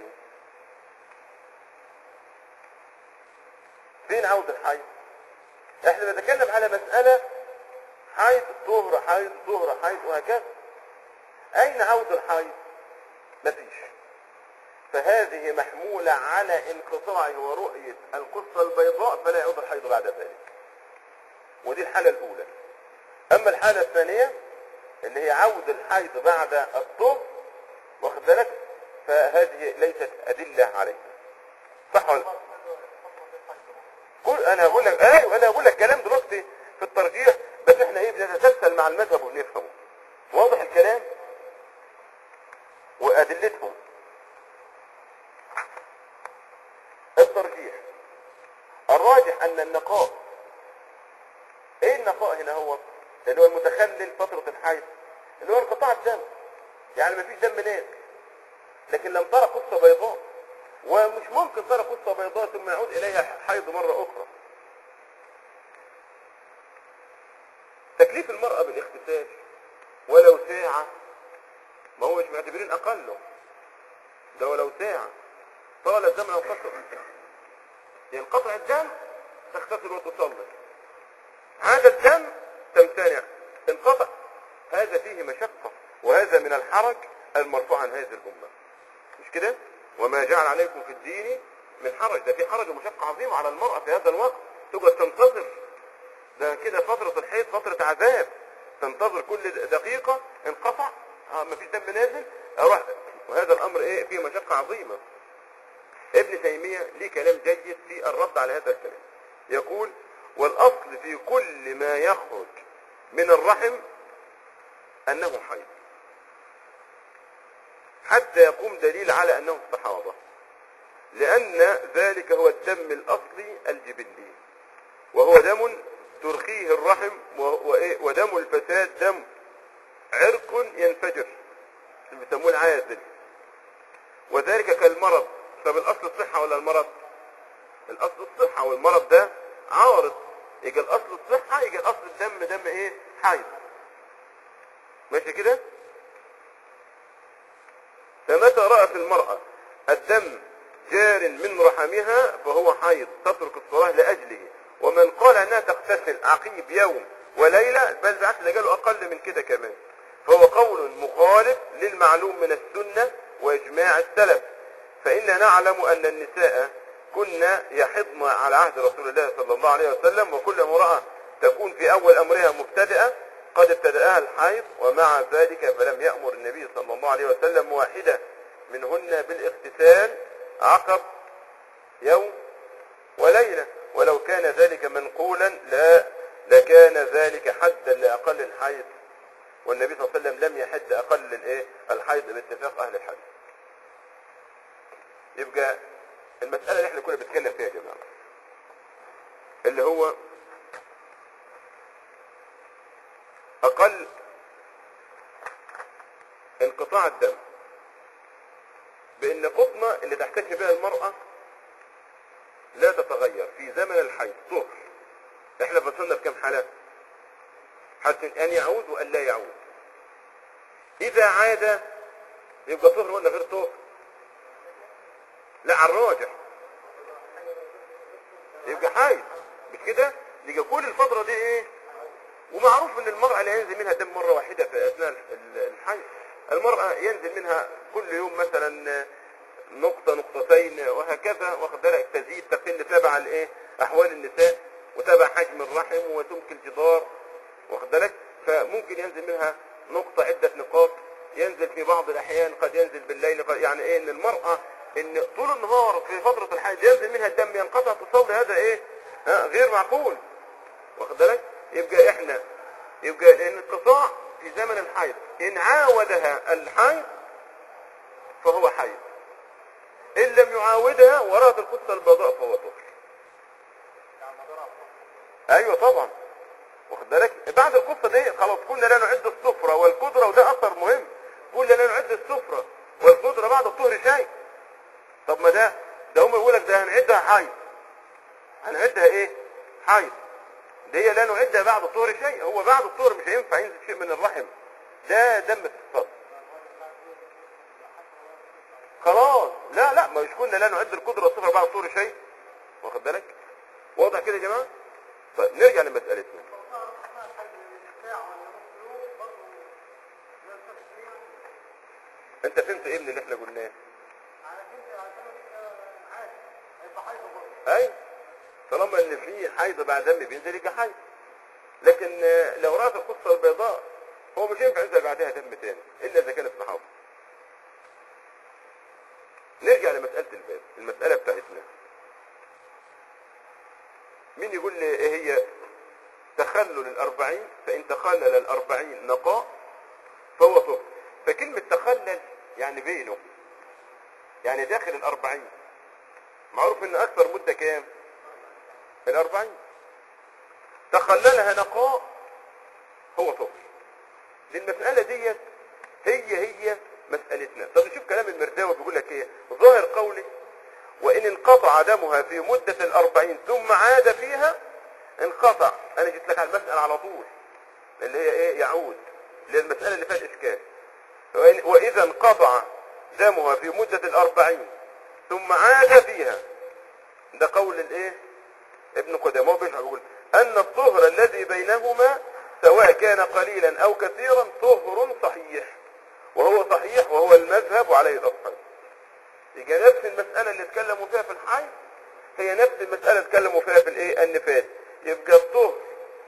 فين عود الحيض احنا بنتكلم على مسألة حيض طهر حيض طهر حيض وهكذا اين عود الحيض مفيش فهذه محمولة على انقطاعه ورؤية القصة البيضاء فلا يعود الحيض بعد ذلك ودي الحالة الأولى أما الحالة الثانية اللي هي عود الحيض بعد الطهر واخد بالك فهذه ليست أدلة عليها صح ولا لا؟ قول أنا أقول لك أيوه أنا أقول لك كلام دلوقتي في الترجيح بس إحنا إيه بنتسلسل مع المذهب ونفهمه واضح الكلام وأدلتهم الترجيح الراجح ان النقاء ايه النقاء هنا هو اللي هو المتخلل فترة الحيض اللي هو انقطاع الدم يعني مفيش دم نازل لكن لم ترى قصة بيضاء ومش ممكن ترى قصة بيضاء ثم يعود اليها حيض مرة اخرى تكليف المرأة بالاغتسال ولو ساعة ما هو مش معتبرين اقله ده ولو ساعة طال الدم او قصر ينقطع الدم تغتسل وتصلي هذا الدم تمتنع انقطع هذا فيه مشقة وهذا من الحرج المرفوع عن هذه الأمة مش كده وما جعل عليكم في الدين من حرج ده في حرج ومشقة عظيمة على المرأة في هذا الوقت تقعد تنتظر ده كده فترة الحيض فترة عذاب تنتظر كل دقيقة انقطع اه مفيش دم نازل اروح وهذا الامر ايه فيه مشقة عظيمة ابن تيمية ليه كلام جيد في الرد على هذا الكلام يقول والاصل في كل ما يخرج من الرحم انه حيض حتى يقوم دليل على انه استحاضة لان ذلك هو الدم الاصلي الجبلي وهو دم ترخيه الرحم و- وإيه؟ ودم الفساد دم عرق ينفجر اللي بيسموه العازل وذلك كالمرض طب الاصل الصحة ولا المرض الاصل الصحة والمرض ده عارض يجي الاصل الصحة يجي الاصل الدم دم ايه حيض ماشي كده فمتى رأت المرأة الدم جار من رحمها فهو حيض تترك الصلاة لأجله ومن قال أنها تغتسل عقيب يوم وليلة بل بالعكس ده قالوا أقل من كده كمان فهو قول مخالف للمعلوم من السنة وإجماع السلف فإنا نعلم أن النساء كنا يحضن على عهد رسول الله صلى الله عليه وسلم وكل امرأة تكون في أول أمرها مبتدئة قد ابتدأها الحيض ومع ذلك فلم يأمر النبي صلى الله عليه وسلم واحدة منهن بالاغتسال عقب يوم وليلة ولو كان ذلك منقولا لا لكان ذلك حدا لأقل الحيض والنبي صلى الله عليه وسلم لم يحد أقل الايه الحيض باتفاق أهل الحديث يبقى المسألة اللي احنا كنا بنتكلم فيها يا جماعة اللي هو أقل انقطاع الدم بأن قطنة اللي تحتاج بها المرأة لا تتغير في زمن الحيض طهر احنا فصلنا بكم حالة حالة أن يعود وأن لا يعود إذا عاد يبقى طهر ولا غير طهر لا على الراجح يبقى حيض مش كده يبقى كل الفترة دي ايه ومعروف ان المرأة لا ينزل منها دم مرة واحدة في اثناء ال- الحيض المرأة ينزل منها كل يوم مثلا نقطة نقطتين وهكذا واخد بالك تزيد تقل تبع الايه احوال النساء وتبع حجم الرحم وسمك الجدار واخد بالك فممكن ينزل منها نقطة عدة نقاط ينزل في بعض الاحيان قد ينزل بالليل قد يعني ايه ان المرأة ان طول النهار في فترة الحيض ينزل منها الدم ينقطع تصور هذا ايه ها غير معقول واخد بالك يبقى احنا يبقى الانقطاع في زمن الحيض ان عاودها الحيض فهو حيض ان لم يعاودها ورات القدس البيضاء فهو طهر ايوه طبعا واخد بالك بعد القصه دي خلاص كنا لا نعد السفره والقدره وده اثر مهم كنا لا نعد السفره والقدره بعد الطهر شيء طب ما ده ده هم يقول لك ده هنعدها حيض هنعدها ايه حيض دي لا نعدها بعد الطهر شيء هو بعد الطهر مش هينفع ينزل شيء من الرحم ده دم اتصال خلاص لا لا ما مش كنا لا نعد القدره والصفر بعد الطهر شيء واخد بالك واضح كده يا جماعه طيب نرجع لمسألتنا انت فهمت ايه من اللي احنا قلناه اي طالما ان في حيض بعد دم بينزل يبقى حيض لكن آه، لو رأت القصة البيضاء هو مش ينفع ينزل بعدها دم تاني الا اذا كانت محافظ نرجع لمسألة الباب المسألة بتاعتنا مين يقول لي ايه هي تخلل الاربعين فان تخلل الاربعين نقاء فهو طهر فكلمة تخلل يعني بينه يعني داخل الاربعين معروف ان اكثر مدة كام الاربعين تخللها نقاء هو طهر المسألة ديت هي هي مسألتنا طب نشوف كلام المرداوي بيقول لك ايه ظاهر قوله وإن انقطع دمها في مدة الأربعين ثم عاد فيها انقطع أنا جيت لك على المسألة على طول اللي هي إيه يعود للمسألة اللي فيها الإشكال وإن- وإذا انقطع دمها في مدة الأربعين ثم عاد فيها ده قول الإيه ابن قدامه هو بيشرح بيقول أن الطهر الذي بينهما سواء كان قليلا أو كثيرا طهر صحيح وهو صحيح وهو المذهب وعليه الأصحاب يبقى نفس المسألة اللي اتكلموا فيها في الحي هي نفس المسألة اللي اتكلموا فيها في الايه النفاس يبقى الطهر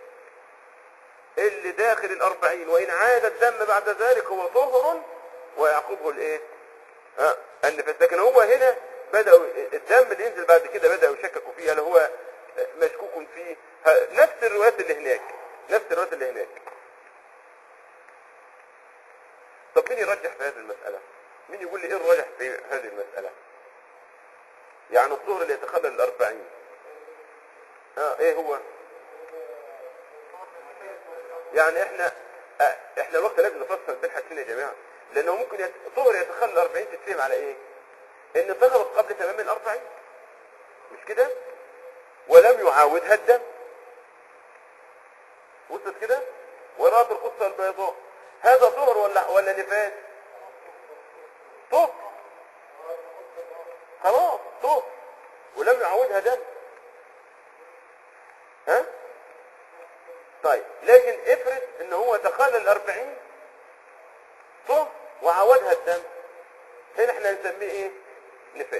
اللي داخل الأربعين وإن عاد الدم بعد ذلك هو طهر ويعقبه الايه ها النفاس لكن هو هنا بدأوا الدم اللي ينزل بعد كده بدأوا يشككوا فيه هل هو مشكوك فيه ه- نفس الروايات اللي هناك نفس الروايات اللي هناك طب مين يرجح في هذه المسألة مين يقول لي ايه الراجح في هذه المسألة يعني الظهر اللي يتخلل الأربعين اه ايه هو يعني احنا اه احنا الوقت لازم نفصل بين حاجتين يا جماعة لانه ممكن يت... ظهر يتخلل الأربعين تتفهم على ايه ان ظهرت قبل تمام الأربعين مش كده ولم يعاودها الدم وصلت كده ورأت القصة البيضاء هذا طهر ولا ولا نفاس طهر خلاص طهر ولم يعودها دم ها طيب لكن افرض ان هو دخل الاربعين طهر وعودها الدم هنا احنا نسميه ايه نفاس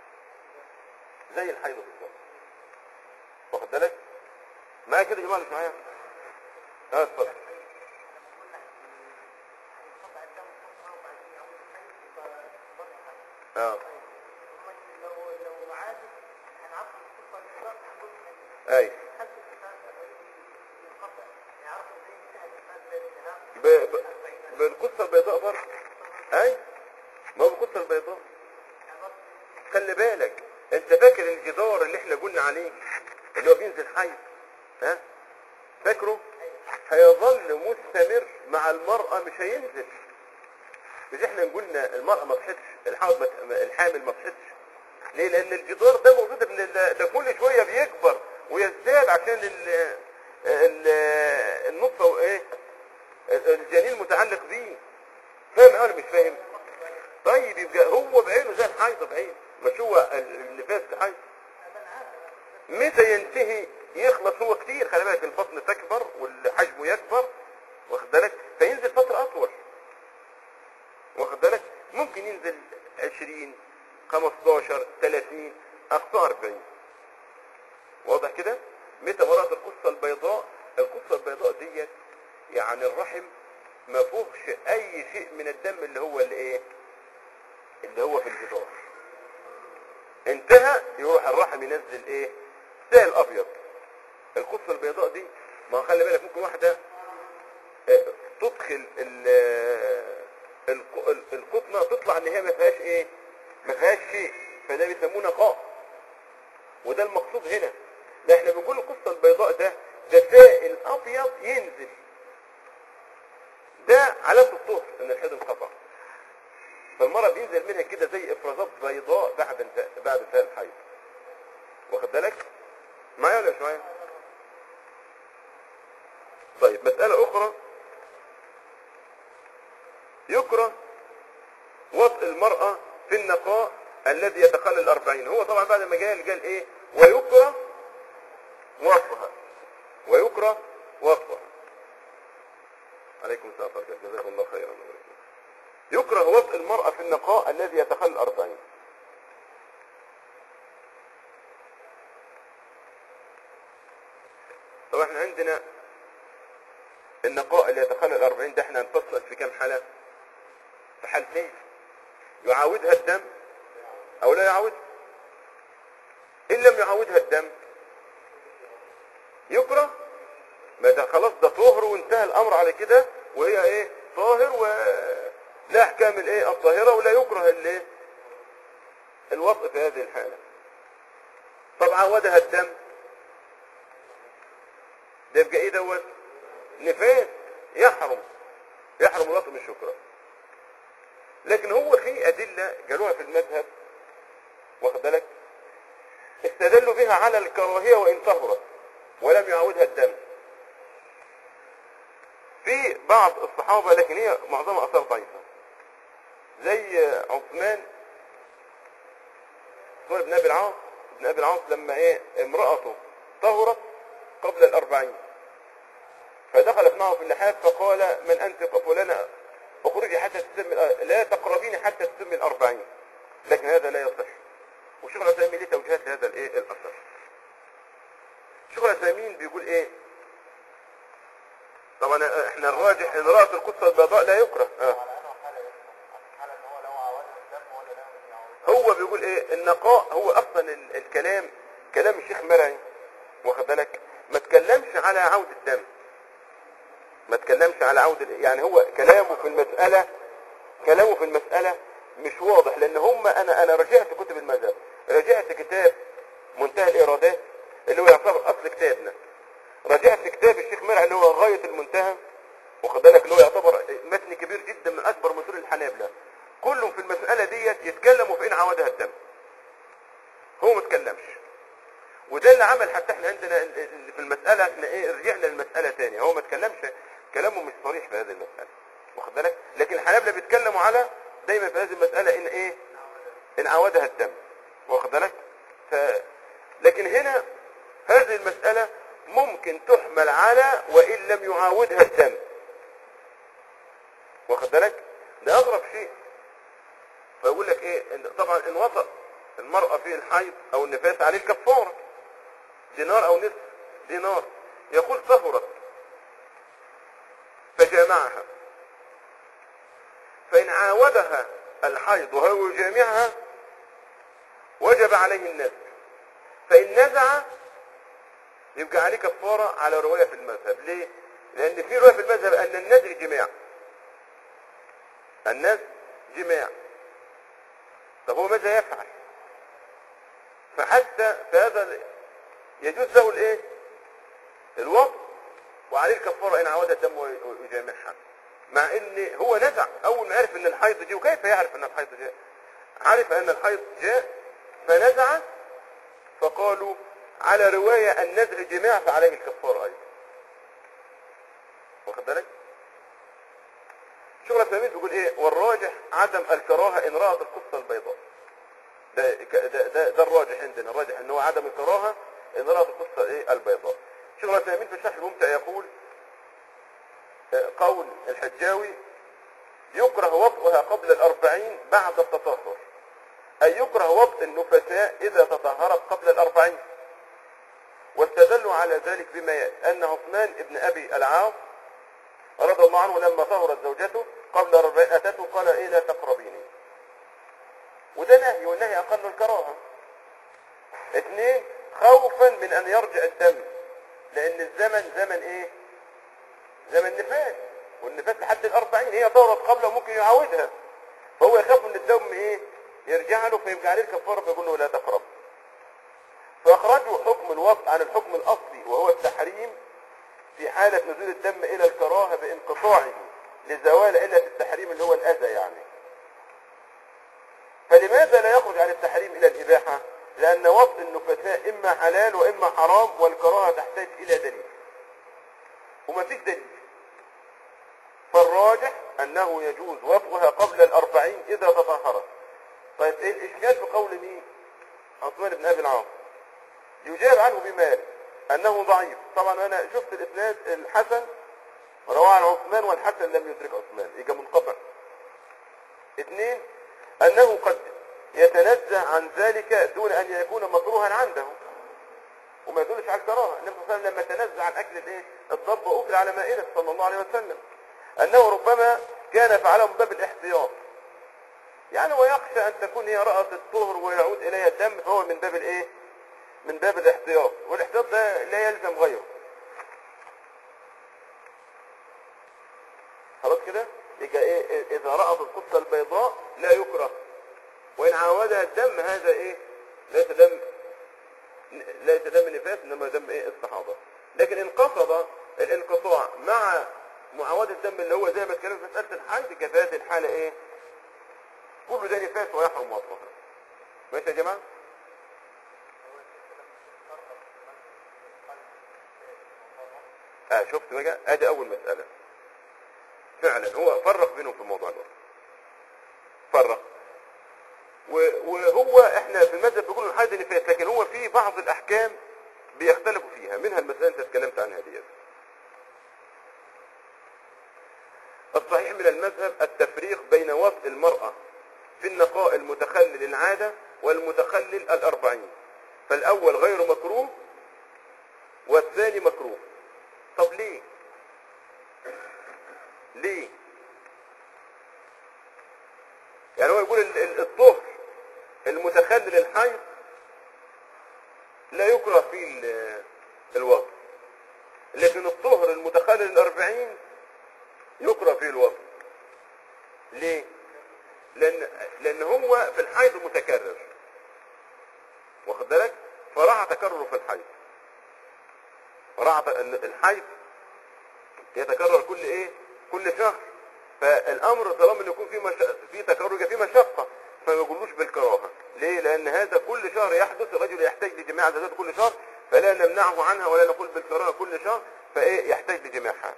زي الحيض بالظبط واخد بالك معايا كده يا جماعه مش معايا اه اتفضل اه اي ب... ب... بالقصه البيضاء برضه اي ما هو بالقصه البيضاء خلي بالك انت فاكر الجدار اللي احنا قلنا عليه اللي هو بينزل حي ها فاكره هيظل مستمر مع المرأة مش هينزل مش احنا قلنا المرأة ما تصحتش الحامل ما الحامل ما تصحتش ليه لان الجدار ده موجود ابن ال- ده كل شوية بيكبر ويزداد عشان ال ال النطفة وايه الجنين متعلق بيه فاهم ولا مش فاهم طيب يبقى هو بعينه زي الحيض بعينه مش هو ال- النفاس كحيض متى ينتهي يخلص هو كتير خلي بالك البطن تكبر والحجم يكبر واخد بالك فينزل فترة أطول واخد بالك ممكن ينزل 20 15 30 أقصى 40 واضح كده متى مرات القصة البيضاء القصة البيضاء ديت يعني الرحم ما فيهوش أي شيء من الدم اللي هو اللي إيه اللي هو في الجدار انتهى يروح الرحم ينزل ايه سائل ابيض القصه البيضاء دي ما هو خلي بالك ممكن واحده آه، تدخل ال- الق- ال- القطنه تطلع ان هي ما فيهاش ايه ما فيهاش شيء فده بيسموه نقاء وده المقصود هنا ده احنا بنقول القصه البيضاء ده ده سائل ابيض ينزل ده علامه الطهر ان الحيض انقطع فالمرة بينزل منها كده زي افرازات بيضاء بعد انتهاء بعد انتهاء الحيض واخد بالك معايا ولا مش معايا طيب مسألة أخرى يكره وطء المرأة في النقاء الذي يتخلى الأربعين هو طبعا بعد ما قال قال إيه ويكره وطئها ويكره وطئها عليكم السلام ورحمة الله جزاكم الله خيرا يكره وطء المرأة في النقاء الذي يتخلى الأربعين طبعا احنا عندنا النقاء اللي يتخلى الأربعين ده احنا هنفصل في كام حالة في حالتين يعاودها الدم أو لا يعاود إن لم يعاودها الدم يكره ما ده خلاص ده طهر وانتهى الأمر على كده وهي ايه طاهر ولا احكام الايه الطاهرة ولا يكره الايه الوطء في هذه الحالة طب عودها الدم ده يبقى ايه دوت نفاس يحرم يحرم الوطء من الشكرة لكن هو في أدلة قالوها في المذهب واخد بالك استدلوا بها على الكراهية وإن طهرت ولم يعودها الدم في بعض الصحابة لكن هي معظمها أثار ضعيفة زي عثمان عثمان بن أبي العاص بن أبي العاص لما إيه امرأته طهرت قبل الأربعين فدخلت معه في اللحاف فقال من أنت فلانة اخرجي حتى تتم لا تقربيني حتى تتم الأربعين لكن هذا لا يصح وشيخ العثيمين ليه توجيهات لهذا الايه الاثر شيخ العثيمين بيقول ايه طبعا احنا الراجح ان رأس القصة البيضاء لا يكره آه. هو بيقول ايه النقاء هو اصلا ال- الكلام كلام الشيخ مرعي واخد بالك ما تكلمش على عودة الدم ما تكلمش على عودة يعني هو كلامه في المسألة كلامه في المسألة مش واضح لان هم انا انا رجعت كتب المذهب رجعت كتاب منتهى الارادات اللي هو يعتبر اصل كتابنا رجعت كتاب الشيخ مرعي اللي هو غاية المنتهى واخد بالك اللي هو يعتبر متن كبير جدا من اكبر متون الحنابلة كلهم في المسألة ديت يتكلموا في ان عودها الدم هو ما اتكلمش وده اللي عمل حتى احنا عندنا ال- ال- في المسألة احنا ايه رجعنا للمسألة تاني هو ما اتكلمش كلامه مش صريح في هذه المسألة واخد بالك لكن الحنابلة بيتكلموا على دايما في هذه المسألة ان ايه ان عودها الدم واخد بالك ف... لكن هنا هذه المسألة ممكن تحمل على وإن لم يعاودها الدم واخد بالك ده أغرب شيء فيقول لك ايه إن طبعا ان وطأ المرأة في الحيض او النفاس عليه الكفارة دينار او نصف دينار يقول طهرت فجامعها فإن عاودها الحيض وهو يجامعها وجب عليه النذر فإن نزع يبقى عليه كفارة على رواية في المذهب ليه؟ لأن في رواية في المذهب أن النذر جماع النذر جماع طب هو ماذا يفعل؟ فحتى في هذا ال- يجوز له الايه؟ الوضع وعليه الكفارة إن عود الدم وي- ويجامعها مع ان هو نزع اول ما عرف ان الحيض جه وكيف يعرف ان الحيض جاء عرف ان الحيض جاء فنزع فقالوا على رواية النزع جماع فعليه الكفارة ايضا واخد بالك شغل التلميذ بيقول ايه والراجح عدم الكراهة ان رأت القصة البيضاء ده, ده, ده, ده الراجح عندنا الراجح ان هو عدم الكراهة ان رأت القصة ايه البيضاء شغل التلميذ في الشرح الممتع يقول قول الحجاوي يكره وطئها قبل الأربعين بعد التطهر أي يكره وطئ النفساء إذا تطهرت قبل الأربعين واستدلوا على ذلك بما يأتي أن عثمان ابن أبي العاص رضي الله عنه لما طهرت زوجته قبل الأربعين أتته قال إيه لا تقربيني وده نهي والنهي أقل الكراهة اثنين خوفا من أن يرجع الدم لأن الزمن زمن إيه زمن نفاس والنفاس لحد الأربعين هي دورت قبله وممكن يعاودها فهو يخاف ان الدم ايه يرجع له فيبقى عليه الكفاره فيقول له لا تقرب فاخرجوا حكم الوضع عن الحكم الاصلي وهو التحريم في حالة نزول الدم الى الكراهة بانقطاعه لزوال علة التحريم اللي هو الاذى يعني فلماذا لا يخرج عن التحريم الى الاباحة لان وطء النفساء اما حلال واما حرام والكراهة تحتاج الى دليل وما فيش دليل فالراجح انه يجوز وطئها قبل الاربعين اذا تطهرت طيب ايه الاشكال في قول مين عثمان بن ابي العاص يجاب عنه بمال انه ضعيف طبعا انا شفت الاسناد الحسن رواه عن عثمان والحسن لم يدرك عثمان يبقى منقطع اثنين انه قد يتنزه عن ذلك دون ان يكون مكروها عنده وما يدلش على الكراهه النبي صلى الله عليه وسلم لما تنزه عن اكل الايه الضب واكل على مائده صلى الله عليه وسلم انه ربما كان فعله من باب الاحتياط يعني ويخشى ان تكون هي رأت الطهر ويعود اليها الدم فهو من باب الايه من باب الاحتياط والاحتياط ده لا يلزم غيره خلاص كده يبقى ايه اذا رأت القصة البيضاء لا يكره وان عاودها الدم هذا ايه ليس دم ليس دم نفاس انما دم ايه استحاضة لكن ان قصد الانقطاع مع معاودة الدم اللي هو زي ما اتكلمنا في مسألة الحيض يبقى في هذه الحالة ايه كل ده نفاس ويحرم وطئها ماشي يا جماعة اه شفت بقى ادي اول مسألة فعلا هو فرق بينهم في الموضوع ده فرق و- وهو احنا في المذهب بيقولوا الحيض نفاس لكن هو في بعض الاحكام بيختلفوا فيها منها المسألة اللي انت اتكلمت عنها ديت الصحيح من المذهب التفريق بين وطء المرأة في النقاء المتخلل العادة والمتخلل الأربعين فالأول غير مكروه والثاني مكروه طب ليه ليه يعني هو يقول ال- ال- الطهر المتخلل الحيض لا يكره فيه ال- الوضع لكن الطهر المتخلل الأربعين يكره فيه الوضع ليه لان لان هو في الحيض متكرر واخد بالك فراح تكرره في الحيض راح ت- إن الحيض يتكرر كل ايه كل شهر فالامر طالما انه يكون في مش... في تكرر يبقى في مشقه فما يقولوش بالكراهة ليه لان هذا كل شهر يحدث الرجل يحتاج لجماع زوجاته كل شهر فلا نمنعه عنها ولا نقول بالكراهة كل شهر فايه يحتاج لجماعها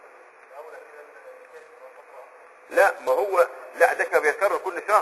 لا ما هو لا ده كان بيتكرر كل شهر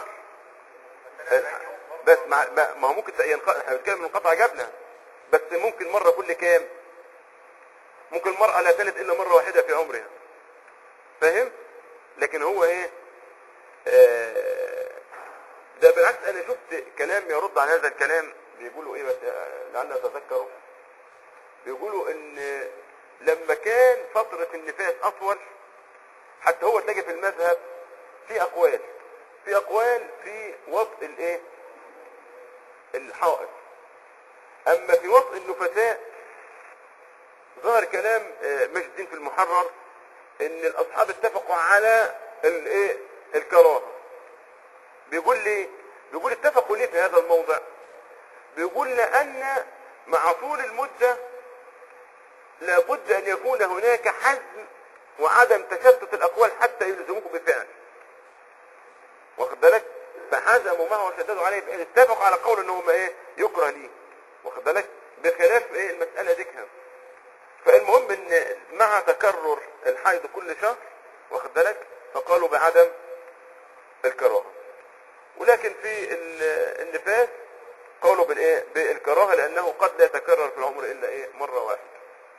بس مع ما ما هو ممكن ينقطع احنا بنتكلم من قطع جبنه بس ممكن مره كل كام ممكن المرأة لا تلد إلا مرة واحدة في عمرها فاهم لكن هو إيه آه، ده بالعكس أنا شفت كلام يرد على هذا الكلام بيقولوا إيه بس آه، لعل أتذكره بيقولوا إن لما كان فترة النفاس أطول حتى هو تلاقي في المذهب في أقوال في أقوال في وطء الإيه الحائط أما في وطء النفساء ظهر كلام آه، مجد الدين في المحرر ان الاصحاب اتفقوا على الايه الكراهه بيقول لي بيقول اتفقوا ليه في هذا الموضع بيقول لان مع طول المده لابد ان يكون هناك حزم وعدم تشتت الاقوال حتى يلزموك بفعل واخد بالك فحزموا معه وشددوا عليه فإن اتفقوا على قول ان هم ايه يكره ليه واخد بالك بخلاف ايه المساله دي كده فالمهم ان مع تكرر الحيض كل شهر واخد بالك فقالوا بعدم الكراهه ولكن في ال- النفاس قالوا بالايه بالكراهه لانه قد لا يتكرر في العمر الا ايه مره واحده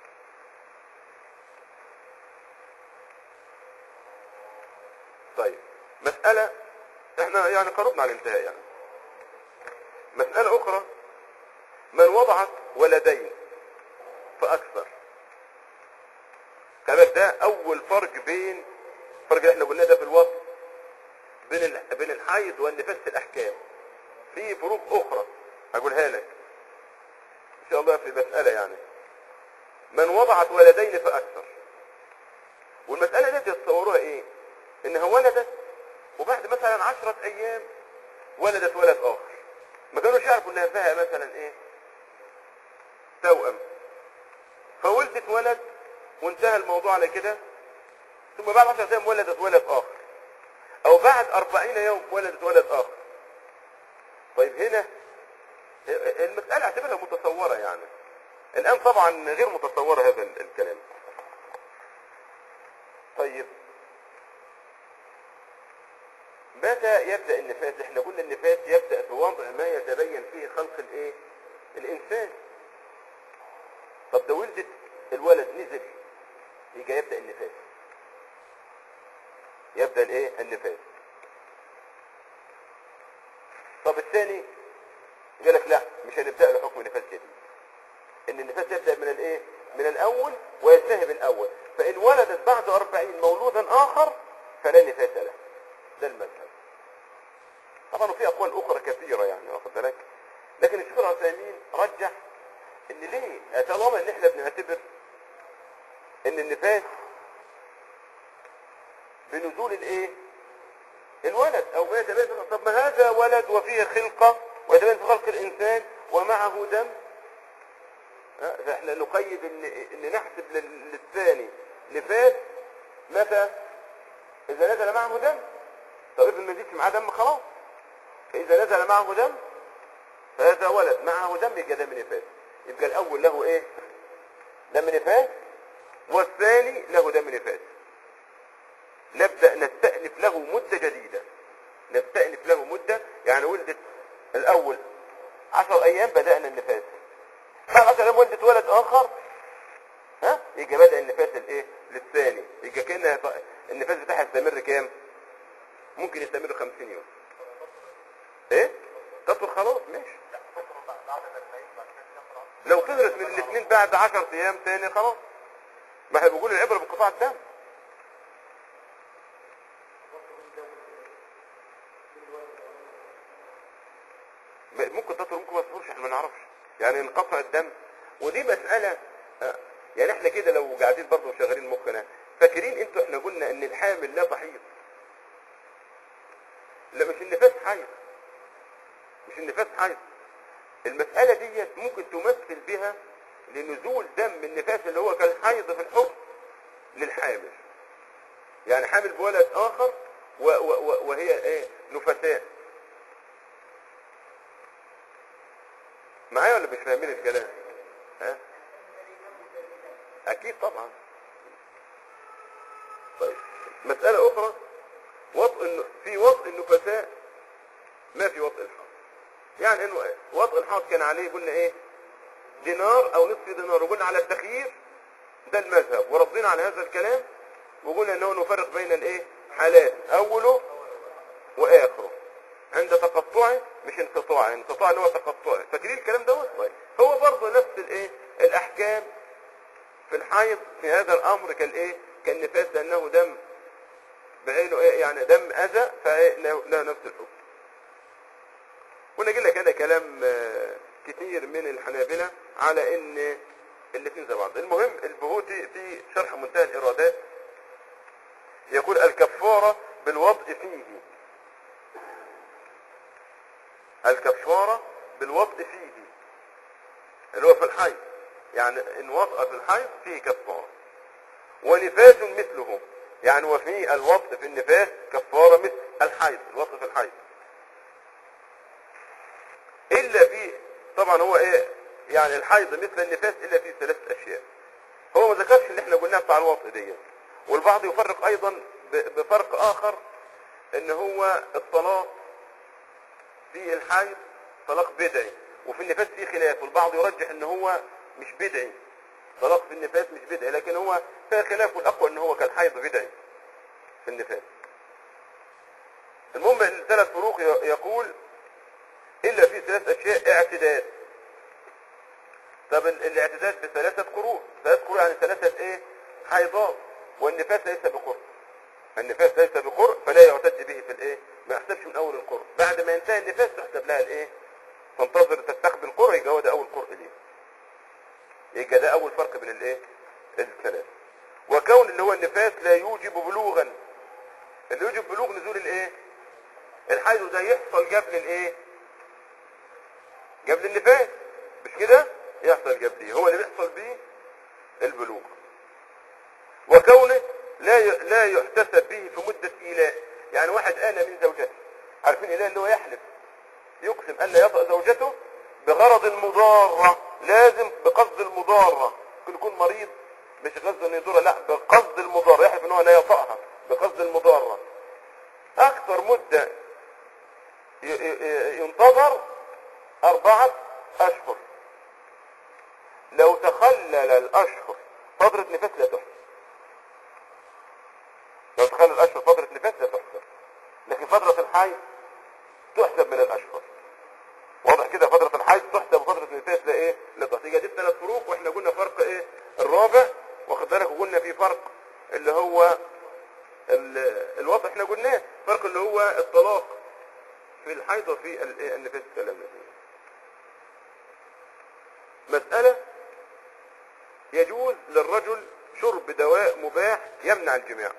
طيب مساله احنا يعني قربنا على الانتهاء يعني مساله اخرى من وضعت ولدين فاكثر كمان ده اول فرق بين الفرق اللي احنا قلناه ده في الوصف بين ال- بين الحيض والنفاس في الاحكام في فروق اخرى هقولها لك ان شاء الله في المساله يعني من وضعت ولدين فاكثر والمساله دي يتصوروها ايه انها ولدت وبعد مثلا عشرة ايام ولدت ولد اخر ما كانوش يعرفوا انها فيها مثلا ايه توأم فولدت ولد وانتهى الموضوع على كده ثم بعد 10 ايام ولدت ولد اخر او بعد 40 يوم ولدت ولد اخر طيب هنا المسألة اعتبرها متصورة يعني الان طبعا غير متصورة هذا ال- الكلام طيب متى يبدأ النفاس احنا قلنا النفاس يبدأ في وضع ما يتبين فيه خلق الايه الانسان طب ده ولدت الولد نزل يجي يبدأ النفاس يبدأ الايه النفاس طب الثاني قال لك لا مش هنبدأ له حكم نفاس جديد ان النفاس يبدأ من الايه من الاول وينتهي بالاول فان ولدت بعد أربعين مولودا اخر فلا نفاس له ده المذهب طبعا وفي اقوال اخرى كثيرة يعني واخد بالك لكن الشيخ العثيمين رجح ان ليه طالما ان احنا بنعتبر ان النفاس بنزول الايه الولد او ما يتبين في- طب ما هذا ولد وفيه خلقة ويتبين في خلق الانسان ومعه دم ها، فاحنا نقيد ان ان نحسب لل- للثاني نفاس متى اذا نزل معه دم طب افرض ما نزلش معاه دم خلاص فاذا نزل معه دم فهذا ولد معه دم يبقى دم نفاس يبقى الاول له ايه دم نفاس والثاني له دم نفاس نبدأ نستأنف له مدة جديدة نستأنف له مدة يعني ولدت الأول عشر أيام بدأنا النفاس بعد عشر أيام ولدت ولد آخر ها يجي بدأ النفاس الإيه للثاني يجي كأن يط- النفاس بتاعها يستمر كام ممكن يستمر خمسين يوم إيه تطول خلاص ماشي لو طهرت من الاثنين بعد عشر أيام تاني خلاص ما احنا بنقول العبرة بقطاع الدم م- ممكن تطهر ممكن ما تطهرش احنا ما نعرفش يعني انقطع الدم ودي مسألة آه، يعني احنا كده لو قاعدين برضه شغالين مخنا فاكرين انتوا احنا قلنا ان الحامل لا تحيض لا مش النفاس حيض مش النفاس حيض المسألة دي ممكن تمثل بها لنزول دم النفاس اللي هو كالحيض في الحكم للحامل يعني حامل بولد اخر و و و وهي ايه نفساء معايا ولا مش فاهمين الكلام ها اكيد طبعا طيب مسألة اخرى وطء الن- في وطء النفساء ما في وطء الحائض يعني انه وطء الحائض كان عليه قلنا ايه دينار او نصف دينار وقلنا على التخيير ده المذهب ورضينا على هذا الكلام وقلنا انه نفرق بين الايه حالات اوله واخره عند تقطعه مش انقطاعه انقطاع اللي هو تقطعه فاكرين الكلام دوت طيب هو برضه نفس الايه الاحكام في الحيض في هذا الامر كالايه كالنفاس لانه دم بعينه ايه يعني دم اذى فله له نفس الحكم ونجي لك هذا كلام آه، كتير من الحنابلة على ان الاثنين زي بعض المهم البهوتي في شرح منتهى الارادات يقول الكفارة بالوضع فيه الكفارة بالوضع فيه اللي هو في الحيض يعني ان وطأ في الحيض فيه كفارة ونفاس مثله يعني وفي الوضع في النفاس كفارة مثل الحيض الوضع في الحيض الا في طبعا هو ايه يعني الحيض مثل النفاس الا في ثلاث اشياء هو ما ذكرش اللي احنا قلناه بتاع الوطء دي والبعض يفرق ايضا ب- بفرق اخر ان هو الطلاق في الحيض طلاق بدعي وفي النفاس في خلاف والبعض يرجح ان هو مش بدعي طلاق في النفاس مش بدعي لكن هو فيها خلاف والاقوى ان هو كالحيض بدعي في النفاس المهم الثلاث فروق ي- يقول الا في ثلاث اشياء اعتداد طب ال- الاعتداد بثلاثة قروء ثلاث قروء يعني ثلاثة ايه حيضات والنفاس ليس بقرء النفاس ليس بقرء فلا يعتد به في الايه ما يحسبش من اول القرء بعد ما ينتهي النفاس تحسب لها الايه تنتظر تستقبل القرء يبقى هو ده اول قرء ليه يبقى ده اول فرق بين الايه الثلاث وكون اللي هو النفاس لا يوجب بلوغا اللي يوجب بلوغ نزول الايه الحيض ده يحصل قبل الايه قبل النفاس مش كده يحصل قبليه هو اللي بيحصل بيه البلوغ وكونه لا ي... لا يحتسب به في مدة إيلاء يعني واحد آل من زوجته عارفين إيلاء اللي هو يحلف يقسم أن لا يطأ زوجته بغرض المضارة لازم بقصد المضارة ممكن يكون مريض مش قصد انه يضر لا بقصد المضارة يحلف ان هو لا يطأها بقصد المضارة اكثر مدة ي- ي- ينتظر اربعة اشهر لو تخلل الاشهر فترة نفاس لا تحسب لو تخلل الاشهر فترة نفاس لا تحسب لكن فترة الحيض تحسب من الاشهر واضح كده فترة الحيض تحسب وفترة النفاس لا ايه لا تحسب يبقى دي الثلاث فروق واحنا قلنا فرق ايه الرابع واخد بالك وقلنا في فرق اللي هو ال- الوضع احنا قلناه فرق اللي هو الطلاق في الحيض وفي ال- إيه النفاس تكلمنا فيه مسألة يجوز للرجل شرب دواء مباح يمنع الجماع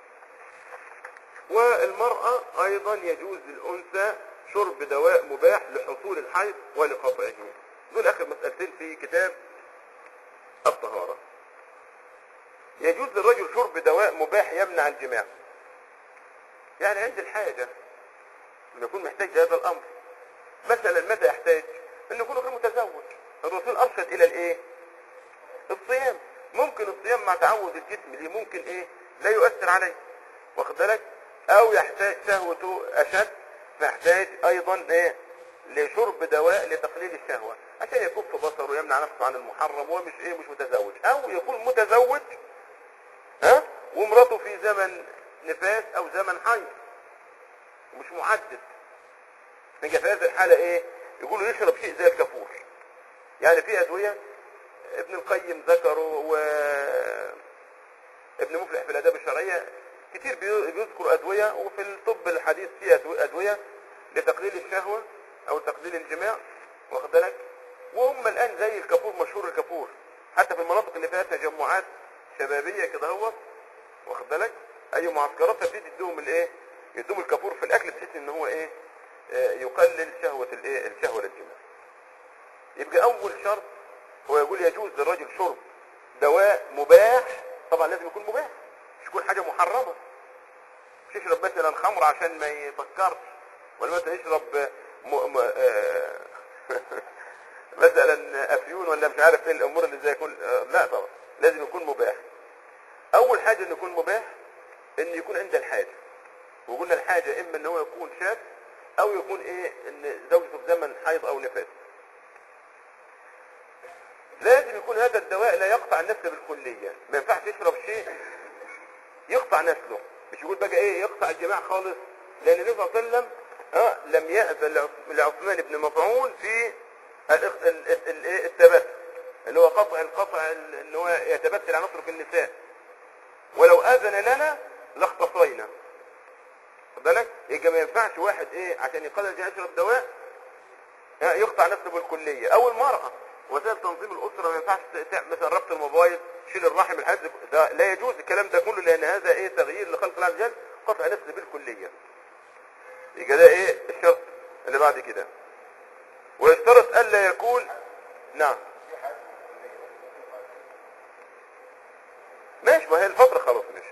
والمرأة أيضا يجوز للأنثى شرب دواء مباح لحصول الحيض ولقطعه دول آخر مسألتين في كتاب الطهارة يجوز للرجل شرب دواء مباح يمنع الجماع يعني عند الحاجة انه يكون محتاج لهذا الأمر مثلا متى يحتاج انه يكون غير متزوج الرسول أرشد إلى الإيه الصيام ممكن الصيام مع تعود الجسم ليه ممكن ايه لا يؤثر عليه واخد بالك او يحتاج شهوته اشد فيحتاج ايضا ايه لشرب دواء لتقليل الشهوة عشان يكف بصره ويمنع نفسه عن المحرم وهو مش ايه مش متزوج او يكون متزوج ها ومراته في زمن نفاس او زمن حيض ومش محدد يبقى في هذه الحالة ايه يقولوا يشرب شيء زي الكافور يعني في ادوية ابن القيم ذكره و ابن مفلح في الاداب الشرعية كتير بي- بيذكر ادوية وفي الطب الحديث في أدو- ادوية لتقليل الشهوة او تقليل الجماع واخد بالك وهم الان زي الكافور مشهور الكافور حتى في المناطق اللي فيها تجمعات شبابية كده هو واخد بالك اي معسكرات فبتدي يدوهم الايه يدوهم الكافور في الاكل بحيث ان هو ايه آه، يقلل شهوة الايه الشهوة للجماع يبقى اول شرط هو يقول يجوز للرجل شرب دواء مباح طبعا لازم يكون مباح مش يكون حاجة محرمة مش يشرب مثلا خمر عشان ما يفكرش ولا مثلا يشرب م... م... آه، مثلا افيون ولا مش عارف ايه الامور اللي زي كل آه، لا طبعا لازم يكون مباح اول حاجه انه يكون مباح ان يكون عند الحاجه وقلنا الحاجه اما ان هو يكون شاب او يكون ايه ان زوجته في زمن حيض او نفاس لازم يكون هذا الدواء لا يقطع النسل بالكليه ما ينفعش يشرب شيء يقطع نسله مش يقول بقى ايه يقطع الجماع خالص لان النبي صلى الله عليه وسلم اه لم يأذن لعث- لعثمان بن مفعول في الاخ- ال- ال- ال- إيه؟ التبتل اللي هو قطع القطع ال- ان هو يتبتل عن نترك النساء ولو اذن لنا لاختصينا خد بالك يبقى ما ينفعش واحد ايه عشان يقدر يجي يشرب دواء ها، يقطع نفسه بالكليه او المراه وسائل تنظيم الاسره ما ينفعش ت- ت- مثلا ربط الموبايل شيل الرحم الحد ده لا يجوز الكلام ده كله لان هذا ايه تغيير لخلق الله عز وجل قطع نفسه بالكليه يبقى ده ايه الشرط اللي بعد كده ويشترط الا يكون نعم ماشي ما هي الفتره خلاص ماشي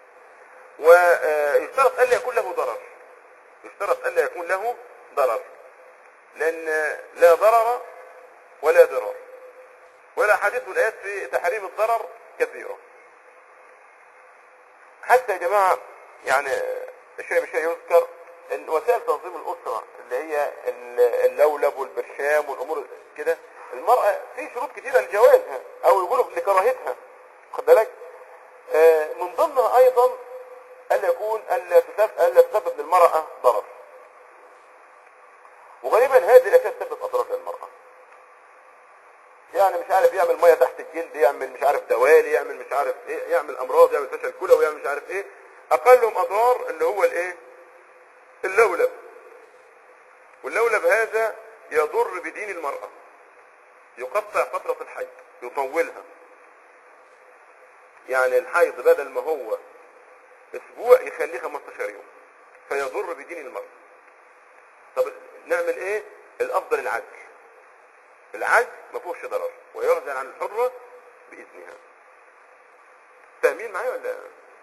ويشترط الا يكون له ضرر يشترط الا يكون له ضرر لان لا ضرر ولا ضرار ولا حديث الايات في تحريم الضرر كثيره حتى يا جماعه يعني الشيء بشيء يذكر ان وسائل تنظيم الاسره اللي هي ال- اللولب والبرشام والامور كده المراه في شروط كثيره لجوازها او يقولوا لكراهتها خد بالك آه، من ضمنها ايضا الا يكون الا تسبب الا تسبب للمراه ضرر وغالبا هذه الاشياء تسبب اضرار للمراه يعني مش عارف يعمل ميه تحت الجلد يعمل مش عارف دوالي يعمل مش عارف ايه يعمل امراض يعمل فشل كلى ويعمل مش عارف ايه اقلهم اضرار اللي هو الايه اللولب واللولب هذا يضر بدين المرأة يقطع فترة الحيض يطولها يعني الحيض بدل ما هو اسبوع يخليه 15 يوم فيضر بدين المرأة طب نعمل ايه الافضل العزل العزل ما فيهوش ضرر ويعزل عن الحرة باذنها فاهمين معايا ولا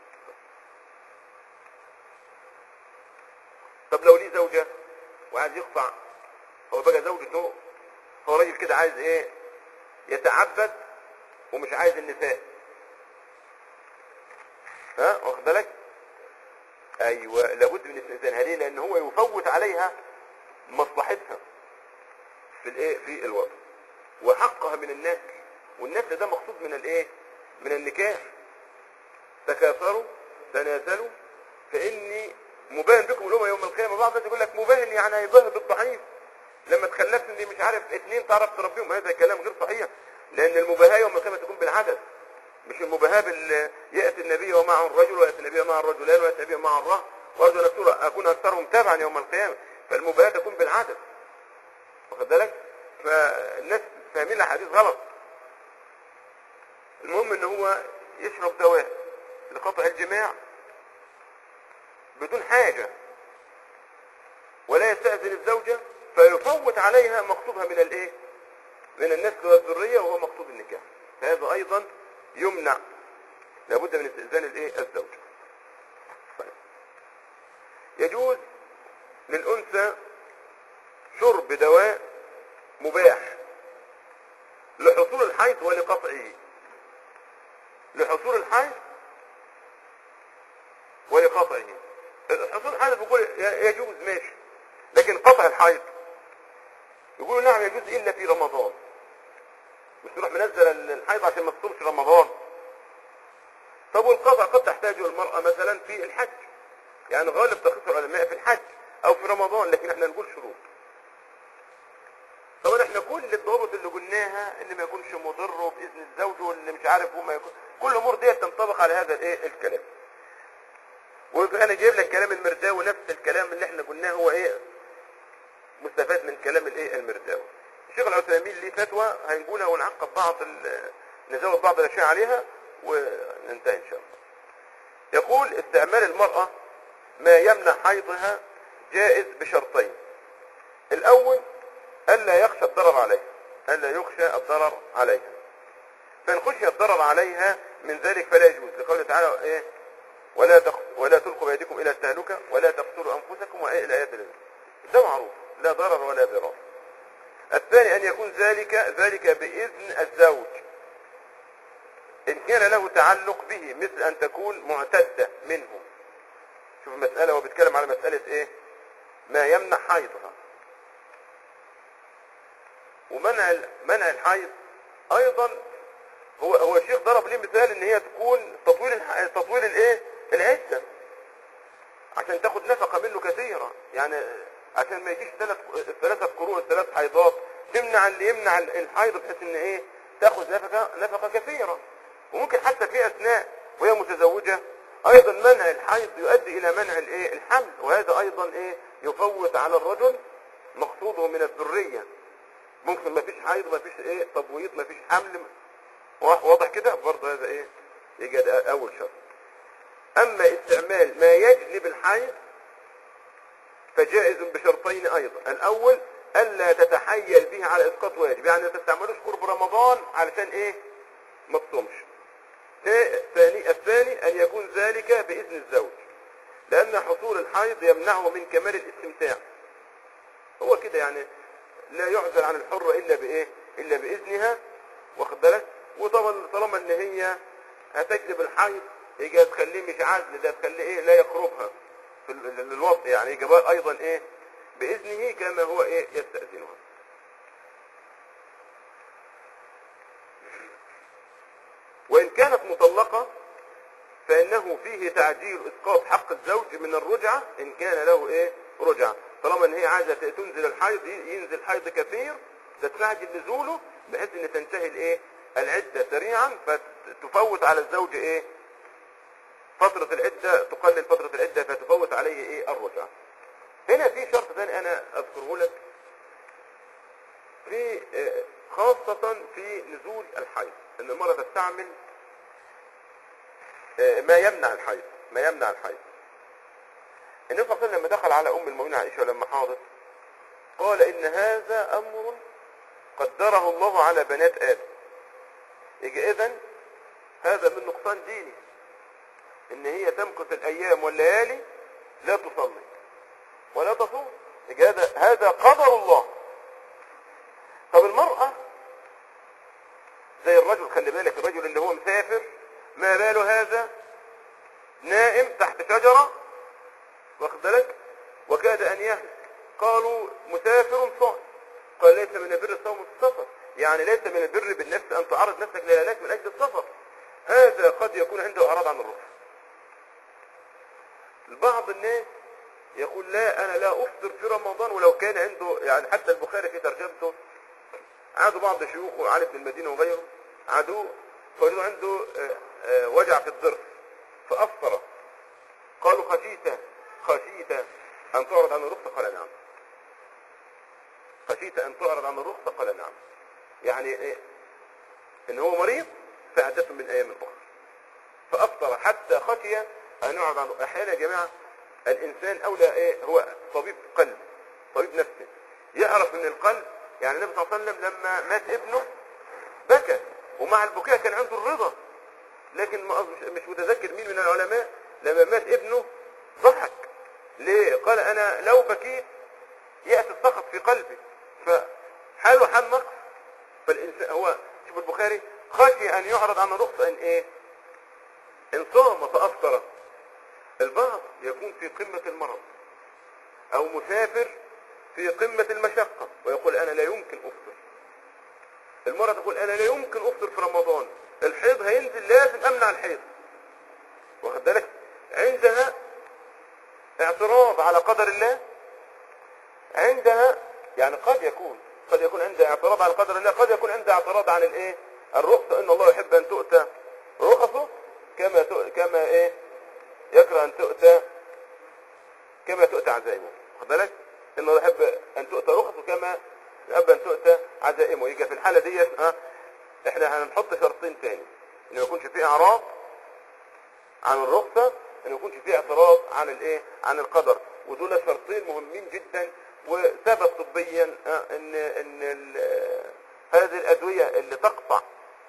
طب لو ليه زوجة وعايز يقطع هو بقى زوجته هو راجل كده عايز ايه يتعبد ومش عايز النساء ها واخد بالك ايوه لابد من استئذانها ليه لان هو يفوت عليها مصلحتها في الايه في الوضع وحقها من النسل والنسل ده مقصود من الايه من النكاح تكاثروا تناسلوا فاني مباهن بكم الامم يوم القيامه بعض الناس يقول لك مباهن يعني هيباهي بالضعيف لما تخلفت اني مش عارف اتنين تعرف تربيهم هذا كلام غير صحيح لان المباهاه يوم القيامه تكون بالعدد مش المباهاه بال ياتي النبي ومعه الرجل وياتي النبي ومعه الرجلان وياتي النبي ومعه الرهط وارجو ان أكثر- اكون اكثرهم تابعا يوم القيامه فالمباهاه تكون بالعدد واخد بالك فالناس فاهمين الاحاديث غلط المهم ان هو يشرب دواء لقطع الجماع بدون حاجة ولا يستأذن الزوجة فيفوت عليها مقصودها من الايه من النسل والذرية وهو مقصود النكاح فهذا ايضا يمنع لابد من استئذان الايه الزوجة طيب. يجوز للأنثى شرب دواء مباح لحصول الحيض ولقطعه لحصول الحيض ولقطعه حصول الحيض بيقول يجوز ماشي لكن قطع الحيض يقولوا نعم يجوز الا في رمضان مش تروح منزل الحيض عشان ما تصومش رمضان طب والقطع قد تحتاجه المرأة مثلا في الحج يعني غالب تخصص العلماء في الحج او في رمضان لكن احنا نقول شروط طبعا احنا كل الضوابط اللي قلناها اللي ما يكونش مضر وباذن الزوج واللي مش عارف وما يكون كل الامور دي تنطبق على هذا الايه الكلام وانا جايب لك كلام المرداوي نفس الكلام اللي احنا قلناه هو ايه مستفاد من كلام الايه المرداوي الشيخ العثيمين ليه فتوى هنقولها ونعقب بعض ال- نزود بعض الاشياء عليها وننتهي ان شاء الله يقول استعمال المرأة ما يمنع حيضها جائز بشرطين الاول الا يخشى الضرر عليها الا يخشى الضرر عليها فان خشي الضرر عليها من ذلك فلا يجوز لقوله تعالى ايه ولا تق... ولا تلقوا بيدكم الى التهلكه ولا تقتلوا انفسكم وايه الايات اللي ده معروف لا ضرر ولا ضرار الثاني ان يكون ذلك ذلك باذن الزوج ان كان له تعلق به مثل ان تكون معتدة منه شوف المسألة هو بيتكلم على مسألة ايه ما يمنع حيضها ومنع ال- منع الحيض ايضا هو هو الشيخ ضرب ليه مثال ان هي تكون تطويل الح- تطويل الايه العده عشان تاخد نفقه منه كثيره يعني عشان ما يجيش ثلاث ثلاثه قرون ثلاث حيضات تمنع اللي يمنع ال- الحيض بحيث ان ايه تاخد نفقه نفقه كثيره وممكن حتى في اثناء وهي متزوجه ايضا منع الحيض يؤدي الى منع الايه الحمل وهذا ايضا ايه يفوت على الرجل مقصوده من الذريه ممكن ما فيش حيض ما فيش ايه تبويض ما فيش حمل واضح واضح كده برضه هذا ايه يجي ده اول شرط اما استعمال ما يجلب الحيض فجائز بشرطين ايضا الاول الا تتحيل به على اسقاط واجب يعني ما تستعملوش قرب رمضان علشان ايه ما تصومش الثاني الثاني ان يكون ذلك باذن الزوج لان حصول الحيض يمنعه من كمال الاستمتاع هو كده يعني لا يعزل عن الحرة الا بايه الا باذنها واخد بالك وطبعا طالما ان هي هتجلب الحيض يجي تخليه مش عزل ده تخليه ايه لا يقربها في ال- ال- الوضع يعني يجي بقى ايضا ايه باذنه كما هو ايه يستاذنها وان كانت مطلقه فانه فيه تعجيل اسقاط حق الزوج من الرجعه ان كان له ايه رجعه طالما ان هي عايزه تنزل الحيض ي- ينزل حيض كثير تستعجل نزوله بحيث ان تنتهي الايه العده سريعا فتفوت على الزوج ايه فترة العدة تقلل فترة العدة فتفوت عليه ايه الرجعة هنا في شرط ثاني انا اذكره لك في آه، خاصة في نزول الحيض ان المرأة تستعمل آه، ما يمنع الحيض ما يمنع الحيض النبي صلى الله عليه وسلم لما دخل على ام المؤمنين عائشة لما حاضت قال ان هذا امر قدره الله على بنات ادم يجي اذا هذا من نقصان ديني ان هي تمكث الايام والليالي لا تصلي ولا تصوم يجي هذا هذا قدر الله طب المرأة زي الرجل خلي بالك الرجل اللي هو مسافر ما باله هذا نائم تحت شجرة واخد بالك وكاد ان يهلك قالوا مسافر صائم قال ليس من البر الصوم في السفر يعني ليس من البر بالنفس ان تعرض نفسك للهلاك من اجل السفر هذا قد يكون عنده اعراض عن الرخص بعض الناس يقول لا انا لا افطر في رمضان ولو كان عنده يعني حتى البخاري في ترجمته عادوا بعض شيوخه علي بن المدينه وغيره عادوا فوجدوا عنده آه، آه، وجع في الضرس فافطر قالوا خشيت خشيت ان تعرض عن الرخصه قال نعم خشيت ان تعرض عن الرخصه قال نعم يعني ايه ان هو مريض فعدته من ايام اخرى فافطر حتى خشي ان يعرض عنه احيانا يا جماعه الانسان اولى ايه هو طبيب قلب طبيب نفسي يعرف ان القلب يعني النبي صلى الله عليه وسلم لما مات ابنه بكى ومع البكاء كان عنده الرضا لكن ما- مش مش متذكر مين من العلماء لما مات ابنه ضحك ليه قال انا لو بكيت ياتي السخط في قلبي فحاله حال نقص فالانسان هو شوف البخاري خشي ان يعرض عن الرخصه ان ايه ان صام فافطر البعض يكون في قمة المرض او مسافر في قمة المشقة ويقول انا لا يمكن افطر المرأة تقول انا لا يمكن افطر في رمضان الحيض هينزل لازم امنع الحيض واخد بالك عندها اعتراض على قدر الله عندها يعني قد يكون قد يكون عندها اعتراض على قدر الله قد يكون عندها اعتراض عن الايه الرخصة ان الله يحب ان تؤتى رخصه كما تؤ... كما ايه يكره ان تؤتى كما تؤتى عزائمه واخد بالك ان الله يحب ان تؤتى رخصه كما يحب ان تؤتى عزائمه يجي في الحالة ديت ها احنا هنحط شرطين تاني ان ما يكونش فيه اعراض عن الرخصة ان ما يكونش فيه اعتراض عن الايه عن القدر ودول شرطين مهمين جدا وثبت طبيا آه، ان ان ال- هذه الادوية اللي تقطع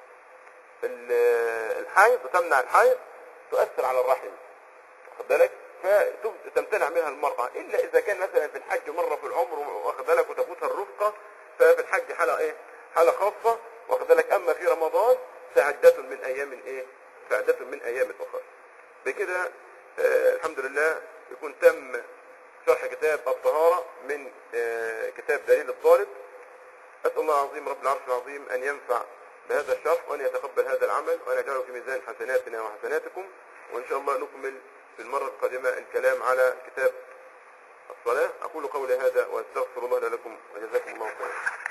ال- الحيض وتمنع الحيض تؤثر على الرحم واخد بالك فتمتنع منها المرأة إلا إذا كان مثلا في الحج مرة في العمر واخد بالك وتفوتها الرفقة ففي الحج حالة ايه حالة خاصة واخد بالك اما في رمضان فعدة من ايام ايه فعدة من ايام اخرى بكده آه الحمد لله يكون تم شرح كتاب الطهارة من آه كتاب دليل الطالب أسأل الله العظيم رب العرش العظيم أن ينفع بهذا الشرح وأن يتقبل هذا العمل وأن يجعله في ميزان حسناتنا وحسناتكم وإن شاء الله نكمل في المرة القادمة الكلام على كتاب الصلاة أقول قولي هذا وأستغفر الله لكم وجزاكم الله خيرا